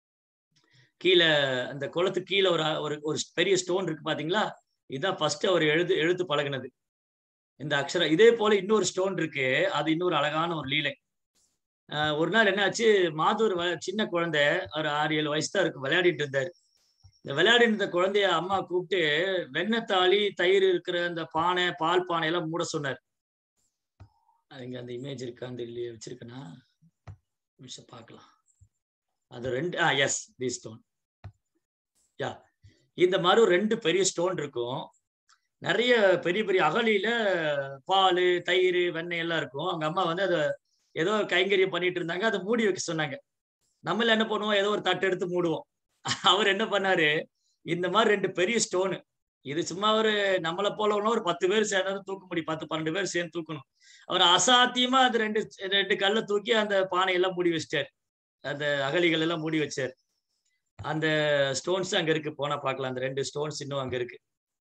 S1: கீழே அந்த குளத்துக்கு கீழே ஒரு ஒரு ஒரு பெரிய ஸ்டோன் இருக்கு பாத்தீங்களா இதுதான் ஃபர்ஸ்ட் அவர் எழுது எழுத்து பழகுனது இந்த அக்ஷரம் இதே போல இன்னொரு ஸ்டோன் இருக்கு அது இன்னொரு அழகான ஒரு லீலை ஆஹ் ஒரு நாள் என்னாச்சு மாதூர் வ- சின்ன குழந்தை ஒரு ஆறு ஏழு வயசு தான் இருக்கு விளையாடிட்டு இருந்தாரு இந்த விளையாடிட்டு இருந்த குழந்தைய அம்மா கூப்பிட்டு வெண்ணத்தாளி தயிர் இருக்கிற அந்த பானை பால் பானை எல்லாம் மூட சொன்னார் அது இங்க அந்த இமேஜ் இருக்கா அந்த இல்லையே வச்சிருக்கேனா நிமிஷம் பார்க்கலாம் அது ரெண்டு ஆ எஸ் தி ஸ்டோன் யா இந்த மாதிரி ஒரு ரெண்டு பெரிய ஸ்டோன் இருக்கும் நிறைய பெரிய பெரிய அகலியில பால் தயிர் வெண்ணெய் எல்லாம் இருக்கும் அவங்க அம்மா வந்து அதை ஏதோ கைங்கரியம் பண்ணிட்டு இருந்தாங்க அதை மூடி வைக்க சொன்னாங்க நம்மள என்ன பண்ணுவோம் ஏதோ ஒரு தட்டு எடுத்து மூடுவோம் அவர் என்ன பண்ணாரு இந்த மாதிரி ரெண்டு பெரிய ஸ்டோனு இது சும்மா ஒரு நம்மளை போல உள்ள ஒரு பத்து பேர் சேர்ந்தாலும் தூக்க முடியும் பத்து பன்னெண்டு பேர் சேர்ந்து தூக்கணும் அவர் அசாத்தியமா அந்த ரெண்டு ரெண்டு கல்லை தூக்கி அந்த பானையெல்லாம் மூடி வச்சிட்டார் அந்த அகலிகள் எல்லாம் மூடி வச்சார் அந்த ஸ்டோன்ஸ் அங்க இருக்கு போனா பார்க்கலாம் அந்த ரெண்டு ஸ்டோன்ஸ் இன்னும் அங்க இருக்கு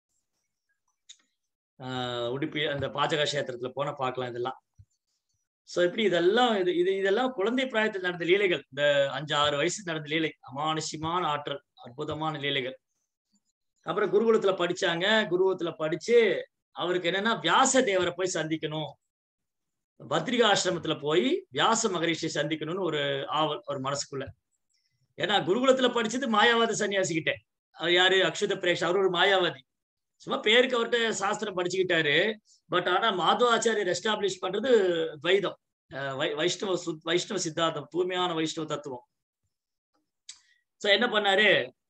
S1: ஆஹ் உடுப்பி அந்த பாஜக கஷேத்திரத்துல போனா பார்க்கலாம் இதெல்லாம் சோ இப்படி இதெல்லாம் இது இது இதெல்லாம் குழந்தை பிராயத்தில் நடந்த லீலைகள் இந்த அஞ்சு ஆறு வயசு நடந்த லீலை அமானுஷ்யமான ஆற்றல் அற்புதமான லீலைகள் அப்புறம் குருகுலத்துல படிச்சாங்க குருகுலத்துல படிச்சு அவருக்கு என்னன்னா வியாச தேவரை போய் சந்திக்கணும் பத்ரிகா ஆசிரமத்துல போய் வியாச மகரிஷியை சந்திக்கணும்னு ஒரு ஆவல் ஒரு மனசுக்குள்ள ஏன்னா குருகுலத்துல படிச்சது மாயாவாத சன்னியாசிக்கிட்ட அவர் யாரு அக்ஷுத பிரேஷ் அவர் ஒரு மாயாவாதி சும்மா பேருக்கு அவர்கிட்ட சாஸ்திரம் படிச்சுக்கிட்டாரு பட் ஆனா மாதவாச்சாரியர் எஸ்டாப்ளிஷ் பண்றது துவைதம் அஹ் வை- வைஷ்ணவ சுத்- வைஷ்ணவ சித்தாந்தம் தூய்மையான வைஷ்ணவ தத்துவம் சோ என்ன பண்ணாரு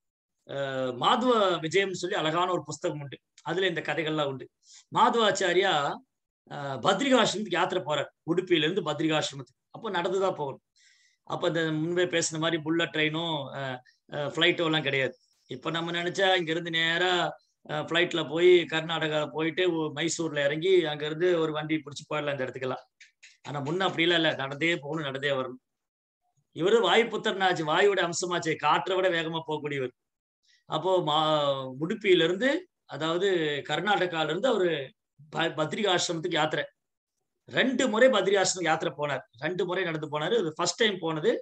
S1: அஹ் மாதுவ விஜயம் சொல்லி அழகான ஒரு புஸ்தகம் உண்டு அதுல இந்த கதைகள்லாம் உண்டு மாதுவாச்சாரியா அஹ் பத்ரிகாசிரமத்துக்கு யாத்திரை போறார் உடுப்பியில இருந்து பத்ரிகாசிரமத்துக்கு அப்போ நடந்துதான் போகணும் அப்ப இந்த முன்பே பேசின மாதிரி புல்லட் ட்ரெயினும் ஃப்ளைட்டோ எல்லாம் கிடையாது இப்ப நம்ம நினைச்சா இங்க இருந்து நேரா ஃப்ளைட்ல போய் கர்நாடகா போயிட்டு ஒ- மைசூர்ல இறங்கி அங்க இருந்து ஒரு வண்டி பிடிச்சி போயிடலாம் இந்த இடத்துக்கெல்லாம் ஆனா முன்ன அப்படிலாம் இல்ல நடந்தே போகணும் நடந்தே வரணும் இவரு வாயு புத்திரனாச்சு வாயுவோட அம்சமாச்சு காற்றை விட வேகமா போகக்கூடியவர் அப்போ மா உடுப்பியில இருந்து அதாவது கர்நாடகால இருந்து அவரு ப- பத்ரிகாசிரமத்துக்கு யாத்திரை ரெண்டு முறை பத்ரிகாசிரமம் யாத்திரை போனார் ரெண்டு முறை நடந்து போனாரு இது ஃபர்ஸ்ட் டைம் போனது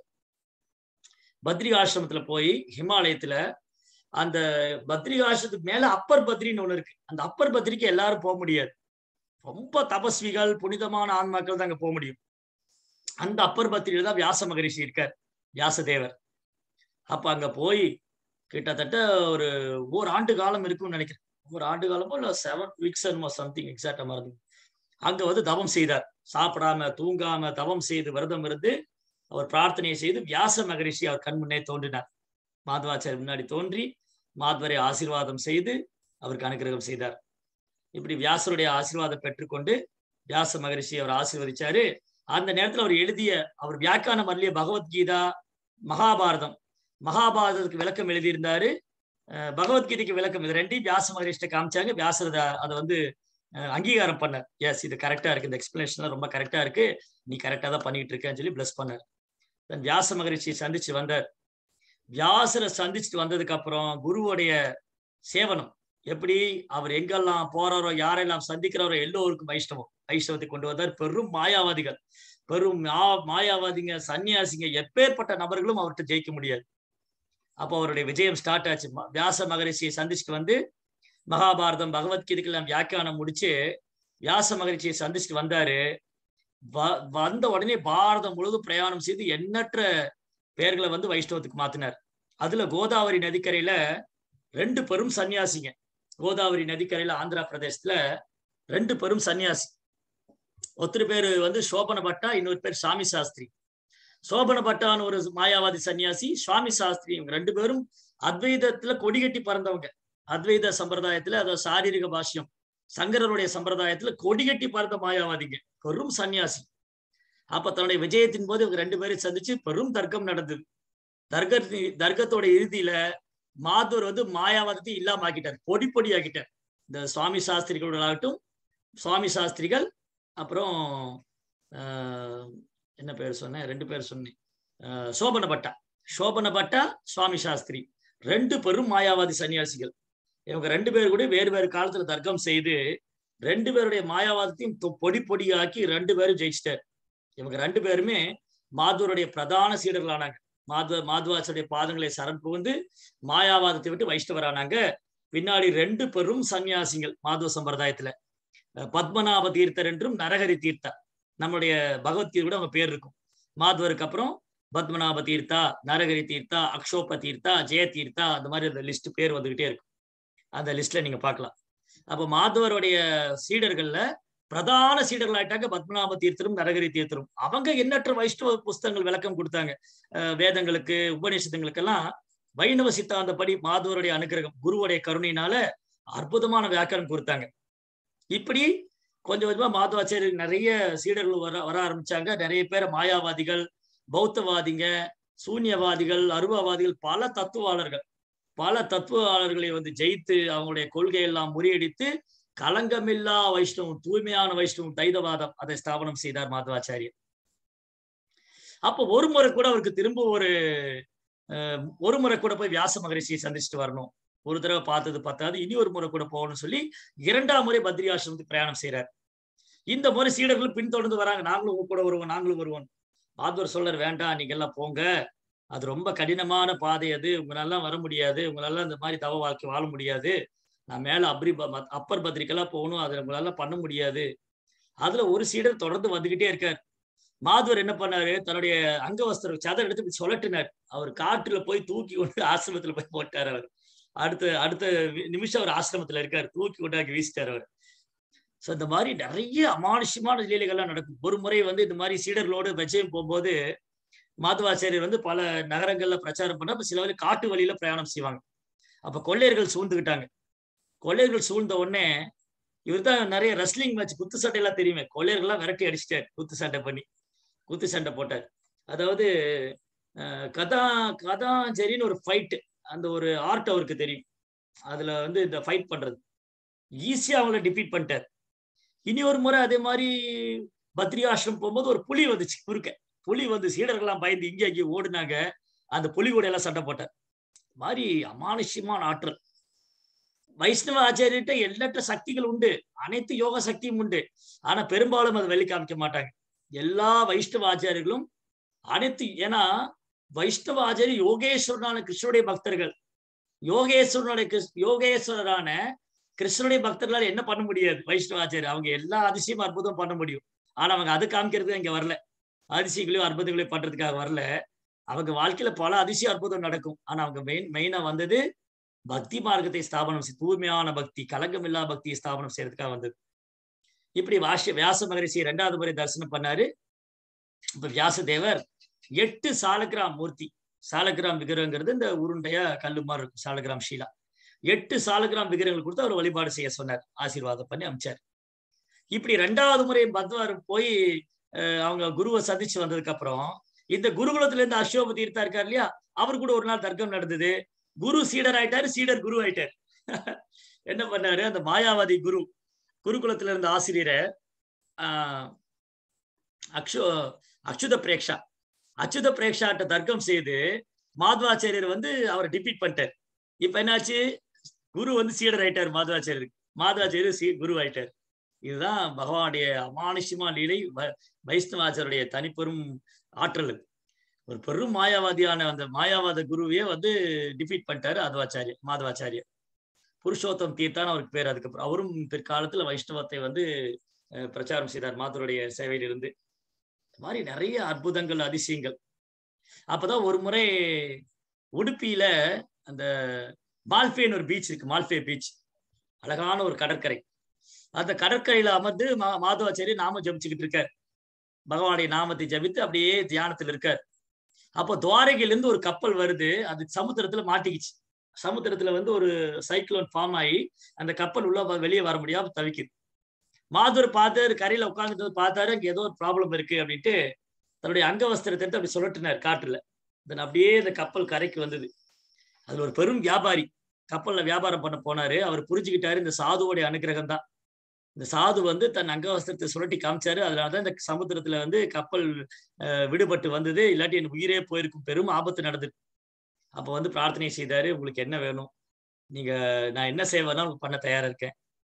S1: பத்ரிகாசிரமத்துல போய் ஹிமாலயத்துல அந்த பத்ரிகாசிரத்துக்கு மேல அப்பர் பத்ரின்னு ஒண்ணு இருக்கு அந்த அப்பர் பத்ரிக்கு எல்லாரும் போக முடியாது ரொம்ப தபஸ்விகள் புனிதமான ஆன்மாக்கள் தான் அங்க போக முடியும் அந்த அப்பர் பத்ரியில தான் வியாச மகரிஷி இருக்கார் வியாசதேவர் அப்ப அங்க போய் கிட்டத்தட்ட ஒரு ஒரு ஆண்டு காலம் இருக்கும்னு நினைக்கிறேன் ஒரு ஆண்டு காலமோ இல்ல செவன் வீக்ஸ் சம்திங் எக்ஸாக்டா மறந்து அங்க வந்து தவம் செய்தார் சாப்பிடாம தூங்காம தவம் செய்து விரதம் இருந்து அவர் பிரார்த்தனையை செய்து வியாச மகரிஷி அவர் கண் முன்னே தோன்றினார் மாதவாச்சாரி முன்னாடி தோன்றி மாதவரை ஆசீர்வாதம் செய்து அவருக்கு அனுகிரகம் செய்தார் இப்படி வியாசருடைய ஆசீர்வாதம் பெற்றுக்கொண்டு வியாச மகரிஷி அவர் ஆசீர்வதிச்சாரு அந்த நேரத்துல அவர் எழுதிய அவர் வியாக்கியானம் வரலைய பகவத்கீதா மகாபாரதம் மகாபாரதத்துக்கு விளக்கம் எழுதியிருந்தாரு அஹ் பகவத்கீதைக்கு விளக்கம் இது ரெண்டையும் வியாச மகரிஷ்ட காமிச்சாங்க வியாசர் அத- அதை வந்து அஹ் அங்கீகாரம் பண்ணார் எஸ் இது கரெக்டா இருக்கு இந்த எக்ஸ்பிளனேஷன் ரொம்ப கரெக்டா இருக்கு நீ கரெக்டா தான் பண்ணிட்டு இருக்கேன்னு சொல்லி பிளஸ் பண்ணார் Then வியாச மகரிஷியை சந்திச்சு வந்தார் வியாசரை சந்திச்சுட்டு வந்ததுக்கு அப்புறம் குருவுடைய சேவனம் எப்படி அவர் எங்கெல்லாம் போறாரோ யாரெல்லாம் சந்திக்கிறாரோ எல்லோருக்கும் வைஷ்ணவம் வைஷ்ணவத்தை கொண்டு வந்தார் பெரும் மாயாவாதிகள் பெரும் மா- மாயாவாதிங்க சன்னியாசிங்க எப்பேற்பட்ட நபர்களும் அவர்கிட்ட ஜெயிக்க முடியாது அப்போ அவருடைய விஜயம் ஸ்டார்ட் ஆச்சு ம- வியாச மகரிஷியை சந்திச்சுட்டு வந்து மகாபாரதம் பகவத்கீதைக்கெல்லாம் வியாக்கியானம் முடிச்சு வியாச மகரிஷியை சந்திச்சுட்டு வந்தாரு வ- வந்த உடனே பாரதம் முழுவதும் பிரயாணம் செய்து எண்ணற்ற பேர்களை வந்து வைஷ்ணவத்துக்கு மாத்தினார் அதுல கோதாவரி நதிக்கரையில ரெண்டு பெரும் சன்னியாசிங்க கோதாவரி நதிக்கரையில ஆந்திரா பிரதேசத்துல ரெண்டு பெரும் சன்னியாசி ஒருத்தர் பேரு வந்து சோபன பட்டா இன்னொரு பேர் சாமி சாஸ்திரி சோபன பட்டான்னு ஒரு மாயாவாதி சன்னியாசி சுவாமி சாஸ்திரி இவங்க ரெண்டு பேரும் அத்வைதத்துல கொடிகட்டி பறந்தவங்க அத்வைத சம்பிரதாயத்துல அதாவது சாரீரிக பாஷ்யம் சங்கரருடைய சம்பிரதாயத்துல கொடிகட்டி பறந்த மாயாவாதிங்க பெரும் சன்னியாசி அப்ப தன்னுடைய விஜயத்தின் போது இவங்க ரெண்டு பேரும் சந்திச்சு பெரும் தர்க்கம் நடந்தது தர்க்க தர்க்கத்தோட இறுதியில மாதூர் வந்து மாயாவாதத்தை இல்லாம ஆக்கிட்டார் பொடி பொடி ஆக்கிட்டார் இந்த சுவாமி சாஸ்திரிகளோடாகட்டும் சுவாமி சாஸ்திரிகள் அப்புறம் ஆஹ், என்ன பேர் சொன்னேன் ரெண்டு பேர் சொன்னேன் ஆஹ், சோபன பட்டா சோபன பட்டா சுவாமி சாஸ்திரி ரெண்டு பெரும் மாயாவாதி சன்னியாசிகள் இவங்க ரெண்டு பேர் கூட வேறு வேறு காலத்துல தர்க்கம் செய்து ரெண்டு பேருடைய மாயாவாதத்தையும் தொ- பொடி பொடியாக்கி ரெண்டு பேரும் ஜெயிச்சிட்டார் இவங்க ரெண்டு பேருமே மாதூருடைய பிரதான சீடர்களானாங்க மாதவ மாதுவாசருடைய பாதங்களை சரண் புகுந்து மாயாவாதத்தை விட்டு வைஷ்ணவரானாங்க பின்னாடி ரெண்டு பெரும் சன்னியாசிகள் மாதவ சம்பிரதாயத்துல அஹ் பத்மநாப தீர்த்தர் என்றும் நரஹரி தீர்த்தா நம்மளுடைய பகவத்கீதை கூட அவங்க பேர் இருக்கும் மாதவருக்கு அப்புறம் பத்மநாப தீர்த்தா நரஹரி தீர்த்தா அக்ஷோப தீர்த்தா ஜெய தீர்த்தா அந்த மாதிரி அந்த லிஸ்ட் பேர் வந்துகிட்டே இருக்கும் அந்த லிஸ்ட்ல நீங்க பார்க்கலாம் அப்ப மாதவருடைய சீடர்கள்ல பிரதான சீடர்கள் ஆயிட்டாங்க பத்மநாப தீர்த்தரும் நரகரி தீர்த்தரும் அவங்க எண்ணற்ற வைஷ்ணவ புஸ்தகங்கள் விளக்கம் கொடுத்தாங்க அஹ் வேதங்களுக்கு உபநிஷத்துங்களுக்கெல்லாம் வைணவ சித்தாந்தப்படி மாதவருடைய அனுகிரகம் குருவுடைய கருணையினால அற்புதமான வியாக்கியானம் கொடுத்தாங்க இப்படி கொஞ்சம் கொஞ்சமா மாதவாச்சாரி நிறைய சீடர்கள் வர வர ஆரம்பிச்சாங்க நிறைய பேர் மாயாவாதிகள் பௌத்தவாதிங்க சூன்யவாதிகள் அருவவாதிகள் பல தத்துவாளர்கள் பல தத்துவாளர்களை வந்து ஜெயித்து அவங்களுடைய கொள்கையெல்லாம் முறியடித்து களங்கமில்லா வைஷ்ணவம் தூய்மையான வைஷ்ணவம் தைதவாதம் அதை ஸ்தாபனம் செய்தார் மாதவாச்சாரியர் அப்போ ஒரு முறை கூட அவருக்கு திரும்ப ஒரு அஹ், ஒரு முறை கூட போய் வியாச மகரிஷியை சந்திச்சுட்டு வரணும் ஒரு தடவை பார்த்தது பத்தாது இனி ஒரு முறை கூட போகணும்னு சொல்லி இரண்டாம் முறை பத்ரி ஆசிரமத்துக்கு பிரயாணம் செய்றார் இந்த முறை சீடர்கள் பின்தொடர்ந்து வராங்க நாங்களும் உங்க கூட வருவோம் நாங்களும் வருவோம் மாதவர் சொல்றார் வேண்டாம் நீங்க எல்லாம் போங்க அது ரொம்ப கடினமான பாதை அது உங்களால வர முடியாது உங்களால இந்த மாதிரி தவ வாழ்க்கை வாழ முடியாது நான் மேல அப்ரி ப- அப்பர் பத்திரிக்கெல்லாம் போகணும் அதை உங்களால பண்ண முடியாது அதுல ஒரு சீடர் தொடர்ந்து வந்துகிட்டே இருக்கார் மாதவர் என்ன பண்ணாரு தன்னுடைய அங்கவஸ்திரம் சதர் எடுத்து இப்படி சொல்லட்டினார் அவர் காட்டுல போய் தூக்கி கொண்டு ஆசிரமத்துல போய் போட்டார் அவர் அடுத்த அடுத்த வி- நிமிஷம் அவர் ஆசிரமத்துல இருக்கார் தூக்கி கொண்டாக்கி வீசிட்டார் அவர் சோ இந்த மாதிரி நிறைய அமானுஷ்யமான லீலைகள்லாம் நடக்கும் ஒரு முறை வந்து இந்த மாதிரி சீடர்களோடு விஜயம் போகும்போது மாதவாச்சாரியர் வந்து பல நகரங்கள்ல பிரச்சாரம் பண்ண அப்ப சில வழி காட்டு வழியில பிரயாணம் செய்வாங்க அப்ப கொள்ளையர்கள் சூழ்ந்துக்கிட்டாங்க கொள்ளையர்கள் சூழ்ந்த உடனே இவர் தான் நிறைய ரெஸ்லிங் மேட்ச் குத்து சண்டை எல்லாம் தெரியுமே கொள்ளையர்கள்லாம் விரட்டி அடிச்சிட்டார் குத்து சண்டை பண்ணி குத்து சண்டை போட்டார் அதாவது அஹ், கதா கதாஞ்சரின்னு ஒரு ஃபைட் அந்த ஒரு ஆர்ட் அவருக்கு தெரியும் அதுல வந்து இந்த ஃபைட் பண்றது ஈஸியா அவங்கள டிஃபீட் பண்ணிட்டார் இனி ஒரு முறை அதே மாதிரி பத்ரிகாசிரம் போகும்போது ஒரு புலி வந்துச்சு குறுக்க புலி வந்து சீடர்கள்லாம் பயந்து இங்கே அங்கேயும் ஓடுனாங்க அந்த புலி கூட எல்லாம் சண்டை போட்டார் மாதிரி அமானுஷ்யமான ஆற்றல் வைஷ்ணவ ஆச்சாரியர்கிட்ட எண்ணற்ற சக்திகள் உண்டு அனைத்து யோக சக்தியும் உண்டு ஆனா பெரும்பாலும் அதை வெளி காமிக்க மாட்டாங்க எல்லா வைஷ்ணவ ஆச்சாரியர்களும் அனைத்து ஏன்னா வைஷ்ணவ ஆச்சாரி யோகேஸ்வரனான கிருஷ்ணனுடைய பக்தர்கள் யோகேஸ்வரனுடைய கிருஷ்- யோகேஸ்வரரான கிருஷ்ணனுடைய பக்தர்களால் என்ன பண்ண முடியாது வைஷ்ணவ ஆச்சாரியர் அவங்க எல்லா அதிசயமும் அற்புதம் பண்ண முடியும் ஆனா அவங்க அது காமிக்கிறதுக்கு இங்க வரல அதிசயங்களையும் அற்புதங்களையும் பண்றதுக்காக வரல அவங்க வாழ்க்கையில பல அதிசய அற்புதம் நடக்கும் ஆனா அவங்க மெயின் மெயினா வந்தது பக்தி மார்க்கத்தை ஸ்தாபனம் செய் தூய்மையான பக்தி கலங்கமில்லா பக்தியை ஸ்தாபனம் செய்யறதுக்காக வந்தது இப்படி வாஷ வியாச மகரிஷி ரெண்டாவது முறை தரிசனம் பண்ணாரு இப்ப வியாசதேவர் எட்டு சாலக்கிராம் மூர்த்தி சாலக்கிராம் விக்கிரகங்கிறது இந்த உருண்டையா கல்லு மாதிரி இருக்கும் சாலக்கிராம் ஷீலா எட்டு சாலக்கிராம் விக்கிரகங்கள் கொடுத்து அவர் வழிபாடு செய்ய சொன்னார் ஆசீர்வாதம் பண்ணி அமிச்சார் இப்படி ரெண்டாவது முறை பத்வார் போய் அஹ், அவங்க குருவை சந்திச்சு வந்ததுக்கு அப்புறம் இந்த குருகுலத்துல இருந்து அசோப தீர்த்தா இருக்கார் இல்லையா அவர் கூட ஒரு நாள் தர்க்கம் நடந்தது குரு சீடர் ஆயிட்டாரு சீடர் குரு ஆயிட்டார் என்ன பண்ணாரு அந்த மாயாவாதி குரு குருகுலத்துல இருந்த ஆசிரியரை ஆஹ் அக்ஷு அச்சுத பிரேக்ஷா அச்சுத பிரேக்ஷாட்ட தர்க்கம் செய்து மாதவாச்சாரியர் வந்து அவரை டிபீட் பண்ணிட்டார் இப்ப என்னாச்சு குரு வந்து சீடர் ஆயிட்டார் மாதவாச்சாரியருக்கு மாதவாச்சாரியர் சீ குரு ஆயிட்டார் இதுதான் பகவானுடைய அமானுஷ்யமா லீலை வ- வைஷ்ணவாச்சாரியருடைய தனிப்பெரும் ஆற்றல் இது. ஒரு பெரும் மாயாவாதியான அந்த மாயாவாத குருவையே வந்து டிஃபீட் பண்ணிட்டாரு அதுவாச்சாரியர் மாதவாச்சாரியர் புருஷோத்தம் தீர்த்தான் அவருக்கு பேர் அதுக்கப்புறம் அவரும் பிற்காலத்துல வைஷ்ணவத்தை வந்து அஹ், பிரச்சாரம் செய்தார் மாதருடைய சேவையில் இருந்து இந்த மாதிரி நிறைய அற்புதங்கள் அதிசயங்கள் அப்பதான் ஒரு முறை உடுப்பியில அந்த மால்பேன்னு ஒரு பீச் இருக்கு மால்பே பீச் அழகான ஒரு கடற்கரை அந்த கடற்கரையில அமர்ந்து மா மாதவாச்சாரி நாம ஜபிச்சுக்கிட்டு இருக்கார் பகவானுடைய நாமத்தை ஜபித்து அப்படியே தியானத்துல இருக்கார் அப்போ துவாரகையில இருந்து ஒரு கப்பல் வருது அது சமுத்திரத்துல மாட்டிக்கிச்சு சமுத்திரத்துல வந்து ஒரு சைக்ளோன் ஃபார்ம் ஆகி அந்த கப்பல் உள்ள வ- வெளியே வர முடியாம தவிக்குது மாதூர் பார்த்தாரு கரையில உட்கார்ந்து பார்த்தாரு அங்க ஏதோ ஒரு ப்ராப்ளம் இருக்கு அப்படின்ட்டு தன்னுடைய அங்கவஸ்திரத்தை எடுத்து அப்படி சுழட்டினார் காட்டுல தென் அப்படியே இந்த கப்பல் கரைக்கு வந்தது அதுல ஒரு பெரும் வியாபாரி கப்பல்ல வியாபாரம் பண்ண போனாரு அவர் புரிஞ்சுக்கிட்டாரு இந்த சாதுவோடைய அனுகிரகம் தான் இந்த சாது வந்து தன் அங்கவஸ்திரத்தை சுழட்டி காமிச்சாரு அதனாலதான் இந்த சமுத்திரத்துல வந்து கப்பல் அஹ், விடுபட்டு வந்தது இல்லாட்டி என் உயிரே போயிருக்கும் பெரும் ஆபத்து நடந்தது அப்ப வந்து பிரார்த்தனை செய்தாரு உங்களுக்கு என்ன வேணும் நீங்க நான் என்ன செய்வேனாலும் பண்ண தயாரா இருக்கேன்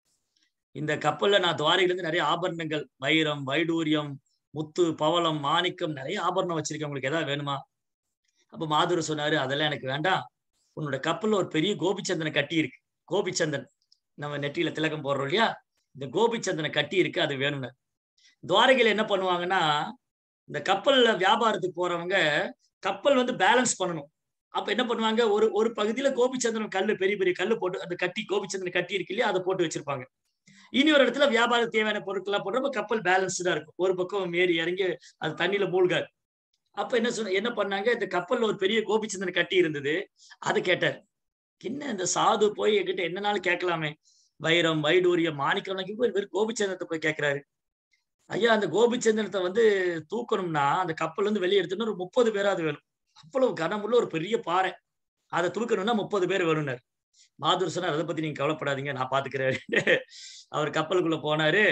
S1: இந்த கப்பல்ல நான் துவாரையிலிருந்து நிறைய ஆபரணங்கள் வைரம் வைடூரியம் முத்து பவளம் மாணிக்கம் நிறைய ஆபரணம் வச்சிருக்கேன் உங்களுக்கு ஏதாவது வேணுமா அப்ப மாதுரு சொன்னாரு அதெல்லாம் எனக்கு வேண்டாம் உன்னோட கப்பல்ல ஒரு பெரிய கோபிச்சந்தனை கட்டி இருக்கு கோபிச்சந்தன் நம்ம நெற்றியில திலகம் போடுறோம் இல்லையா இந்த கோபிச்சந்தனை கட்டி இருக்கு அது வேணும்னு துவாரகையில என்ன பண்ணுவாங்கன்னா இந்த கப்பல்ல வியாபாரத்துக்கு போறவங்க கப்பல் வந்து பேலன்ஸ் பண்ணணும் அப்ப என்ன பண்ணுவாங்க ஒரு ஒரு பகுதியில கோபிச்சந்திரன் கல்லு பெரிய பெரிய கல்லு போட்டு அந்த கட்டி கோபிச்சந்திரன் கட்டி இருக்கு இல்லையா அதை போட்டு வச்சிருப்பாங்க இனி ஒரு இடத்துல வியாபார தேவையான பொருட்கள்லாம் போடுறப்ப கப்பல் பேலன்ஸ்டா இருக்கும் ஒரு பக்கம் ஏறி இறங்கி அது தண்ணியில மூழ்காது அப்ப என்ன சொன்ன என்ன பண்ணாங்க இந்த கப்பல்ல ஒரு பெரிய கோபிச்சந்திரன் கட்டி இருந்தது அதை கேட்டார் என்ன இந்த சாது போய் என்கிட்ட என்னனாலும் கேட்கலாமே வைரம் வைடூரியம் மாணிக்கம் போய் வெறும் கோபிச்சந்திரத்தை போய் கேட்கிறாரு ஐயா அந்த கோபிச்சந்திரத்தை வந்து தூக்கணும்னா அந்த கப்பல் வந்து வெளியே எடுத்துன்னு ஒரு முப்பது பேராது வேணும் அவ்வளவு கனமுள்ள ஒரு பெரிய பாறை அதை தூக்கணும்னா முப்பது பேர் வேணும்னாரு மாதுர் சொன்னார் அதை பத்தி நீங்க கவலைப்படாதீங்க நான் பாத்துக்கிறேன் அவர் கப்பலுக்குள்ள போனாரு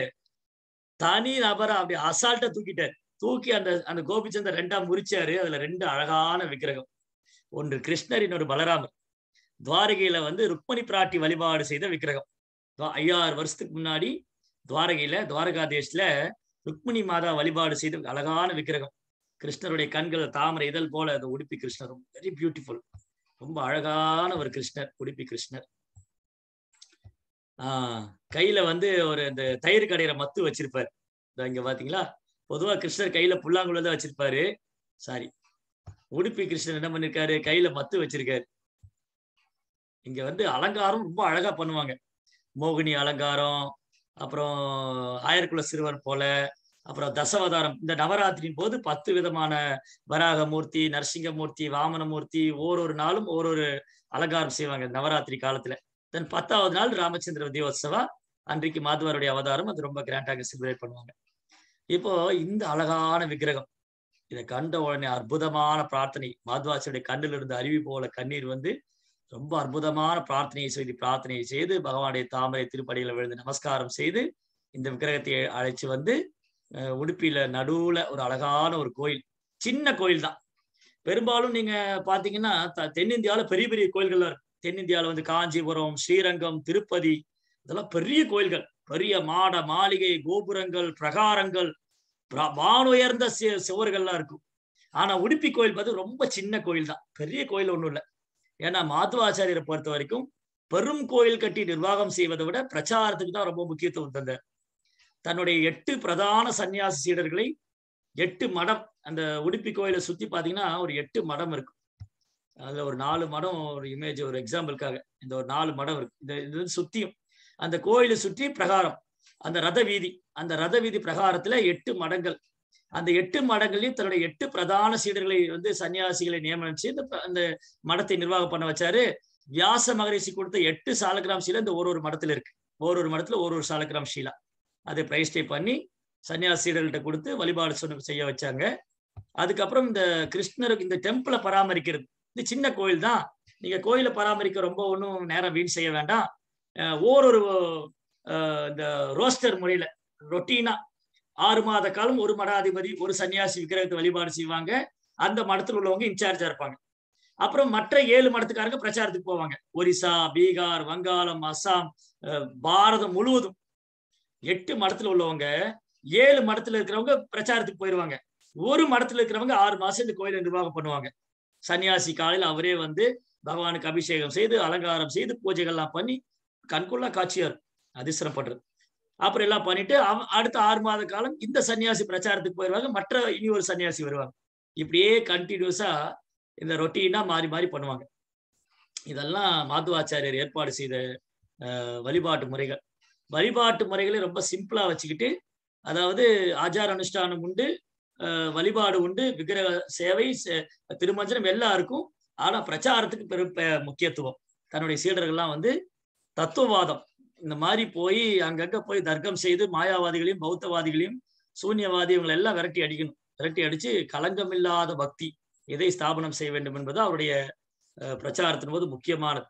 S1: தனி நபரா அப்படி அசால்ட்டா தூக்கிட்டார் தூக்கி அந்த அந்த கோபிச்சந்தர் ரெண்டா முறிச்சாரு அதுல ரெண்டு அழகான விக்கிரகம் ஒன்று கிருஷ்ணர் இன்னொரு பலராமர் துவாரகையில வந்து ருக்மணி பிராட்டி வழிபாடு செய்த விக்கிரகம் துவா- ஐயாறு வருஷத்துக்கு முன்னாடி துவாரகையில துவாரகாதேஷ்ல ருக்மிணி மாதா வழிபாடு செய்த அழகான விக்கிரகம் கிருஷ்ணருடைய கண்கள் தாமரை இதழ் போல அந்த உடுப்பி கிருஷ்ணர் வெரி பியூட்டிஃபுல் ரொம்ப அழகான ஒரு கிருஷ்ணர் உடுப்பி கிருஷ்ணர் ஆஹ் கையில வந்து ஒரு இந்த தயிர் கடையிற மத்து வச்சிருப்பார் இதோ இங்க பாத்தீங்களா பொதுவா கிருஷ்ணர் கையில புல்லாங்குழல் தான் வச்சிருப்பாரு சாரி உடுப்பி கிருஷ்ணர் என்ன பண்ணிருக்காரு கையில மத்து வச்சிருக்காரு இங்க வந்து அலங்காரம் ரொம்ப அழகா பண்ணுவாங்க மோகினி அலங்காரம் அப்புறம் ஆயர்குல சிறுவர் போல அப்புறம் தசவதாரம் இந்த நவராத்திரியின் போது பத்து விதமான வராகமூர்த்தி நரசிங்கமூர்த்தி வாமனமூர்த்தி ஓரொரு நாளும் ஓரொரு அலங்காரம் செய்வாங்க நவராத்திரி காலத்துல தென் பத்தாவது நாள் ராமச்சந்திர வித்யோத்சவா அன்றைக்கு மாதவருடைய அவதாரம் அது ரொம்ப கிராண்டாக செலிப்ரேட் பண்ணுவாங்க இப்போ இந்த அழகான விக்கிரகம் இதை கண்ட உடனே அற்புதமான பிரார்த்தனை மாத்வாசியுடைய கண்ணில் இருந்து அருவி போல கண்ணீர் வந்து ரொம்ப அற்புதமான பிரார்த்தனையை செய்து பிரார்த்தனையை செய்து பகவானுடைய தாமரை திருப்படிகளை விழுந்து நமஸ்காரம் செய்து இந்த விக்கிரகத்தை அழைச்சு வந்து அஹ், உடுப்பில நடுவுல ஒரு அழகான ஒரு கோயில் சின்ன கோயில் தான் பெரும்பாலும் நீங்க பாத்தீங்கன்னா த- தென்னிந்தியாவுல பெரிய பெரிய கோயில்கள்லாம் இருக்கு தென்னிந்தியாவுல வந்து காஞ்சிபுரம் ஸ்ரீரங்கம் திருப்பதி இதெல்லாம் பெரிய கோயில்கள் பெரிய மாட மாளிகை கோபுரங்கள் பிரகாரங்கள் பிரா- வானுயர்ந்த சி- சுவர்கள்லாம் இருக்கும் ஆனா உடுப்பி கோயில் பார்த்து ரொம்ப சின்ன கோயில் தான் பெரிய கோயில் ஒண்ணும் இல்லை ஏன்னா மாத்துவாச்சாரியரை பொறுத்த வரைக்கும் பெரும் கோயில் கட்டி நிர்வாகம் செய்வதை விட பிரச்சாரத்துக்கு தான் ரொம்ப முக்கியத்துவம் தந்தார் தன்னுடைய எட்டு பிரதான சன்னியாசி சீடர்களை எட்டு மடம் அந்த உடுப்பி கோயிலை சுத்தி பாத்தீங்கன்னா ஒரு எட்டு மடம் இருக்கும் அதுல ஒரு நாலு மடம் ஒரு இமேஜ் ஒரு எக்ஸாம்பிளுக்காக இந்த ஒரு நாலு மடம் இருக்கு இந்த இது வந்து சுத்தியும் அந்த கோயிலை சுற்றி பிரகாரம் அந்த ரத வீதி அந்த ரத வீதி பிரகாரத்துல எட்டு மடங்கள் அந்த எட்டு மடங்களையும் தன்னுடைய எட்டு பிரதான சீடர்களை வந்து சன்னியாசிகளை நியமனம் செய்து அந்த- அந்த மடத்தை நிர்வாகம் பண்ண வச்சாரு வியாச மகரிஷி கொடுத்த எட்டு சாலகிராம் சீலா இந்த ஒரு ஒரு மடத்துல இருக்கு ஒரு ஒரு மடத்துல ஒரு ஒரு சாலகிராம் ஷீலா அதை பிரைஸ்டே பண்ணி சன்னியாசி சீடர்கள்ட்ட கொடுத்து வழிபாடு சொன்ன செய்ய வச்சாங்க அதுக்கப்புறம் இந்த கிருஷ்ணருக்கு இந்த டெம்பிளை பராமரிக்கிறது இது சின்ன கோயில் தான் நீங்க கோயிலை பராமரிக்க ரொம்ப ஒன்றும் நேரம் வீண் செய்ய வேண்டாம் அஹ் ஓரொரு அஹ் இந்த ரோஸ்டர் முறையில ரொட்டீனா ஆறு மாத காலம் ஒரு மடாதிபதி ஒரு சன்னியாசி விக்கிரகத்தை வழிபாடு செய்வாங்க அந்த மடத்தில் உள்ளவங்க இன்சார்ஜா இருப்பாங்க அப்புறம் மற்ற ஏழு மடத்துக்காரங்க பிரச்சாரத்துக்கு போவாங்க ஒரிசா பீகார் வங்காளம் அஸ்ஸாம் அஹ் பாரதம் முழுவதும் எட்டு மடத்துல உள்ளவங்க ஏழு மடத்துல இருக்கிறவங்க பிரச்சாரத்துக்கு போயிடுவாங்க ஒரு மடத்துல இருக்கிறவங்க ஆறு மாசம் இந்த கோயிலை நிர்வாகம் பண்ணுவாங்க சன்னியாசி காலையில அவரே வந்து பகவானுக்கு அபிஷேகம் செய்து அலங்காரம் செய்து பூஜைகள்லாம் பண்ணி கண்கொள்ளா காட்சியா இருக்கும் அதிசரம் பண்றது அப்புறம் எல்லாம் பண்ணிட்டு அவ- அடுத்த ஆறு மாத காலம் இந்த சன்னியாசி பிரச்சாரத்துக்கு போயிடுவாங்க மற்ற இனி ஒரு சன்னியாசி வருவாங்க இப்படியே கண்டினியூஸா இந்த ரொட்டீனா மாறி மாறி பண்ணுவாங்க இதெல்லாம் மாதுவாச்சாரியர் ஏற்பாடு செய்த அஹ், வழிபாட்டு முறைகள் வழிபாட்டு முறைகளை ரொம்ப சிம்பிளா வச்சுக்கிட்டு அதாவது ஆச்சார அனுஷ்டானம் உண்டு அஹ், வழிபாடு உண்டு விக்கிரக சேவை சே- திருமஞ்சனம் எல்லாம் இருக்கும் ஆனா பிரச்சாரத்துக்கு பெரும் ப- முக்கியத்துவம் தன்னுடைய சீடர்கள்லாம் வந்து தத்துவவாதம் இந்த மாதிரி போய் அங்கங்க போய் தர்க்கம் செய்து மாயாவாதிகளையும் பௌத்தவாதிகளையும் சூன்யவாதி இவங்களை எல்லாம் விரட்டி அடிக்கணும் விரட்டி அடிச்சு களங்கமில்லாத பக்தி எதை ஸ்தாபனம் செய்ய வேண்டும் என்பது அவருடைய அஹ், பிரச்சாரத்தின் போது முக்கியமானது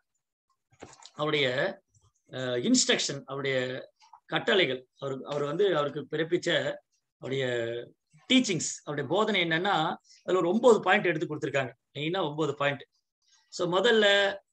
S1: அவருடைய இன்ஸ்ட்ரக்ஷன் அவருடைய கட்டளைகள் அவர் அவர் வந்து அவருக்கு பிறப்பிச்ச அவருடைய டீச்சிங்ஸ் அவருடைய போதனை என்னன்னா அதுல ஒரு ஒன்பது பாயிண்ட் எடுத்து கொடுத்துருக்காங்க மெயினா ஒன்பது பாயிண்ட் ஸோ முதல்ல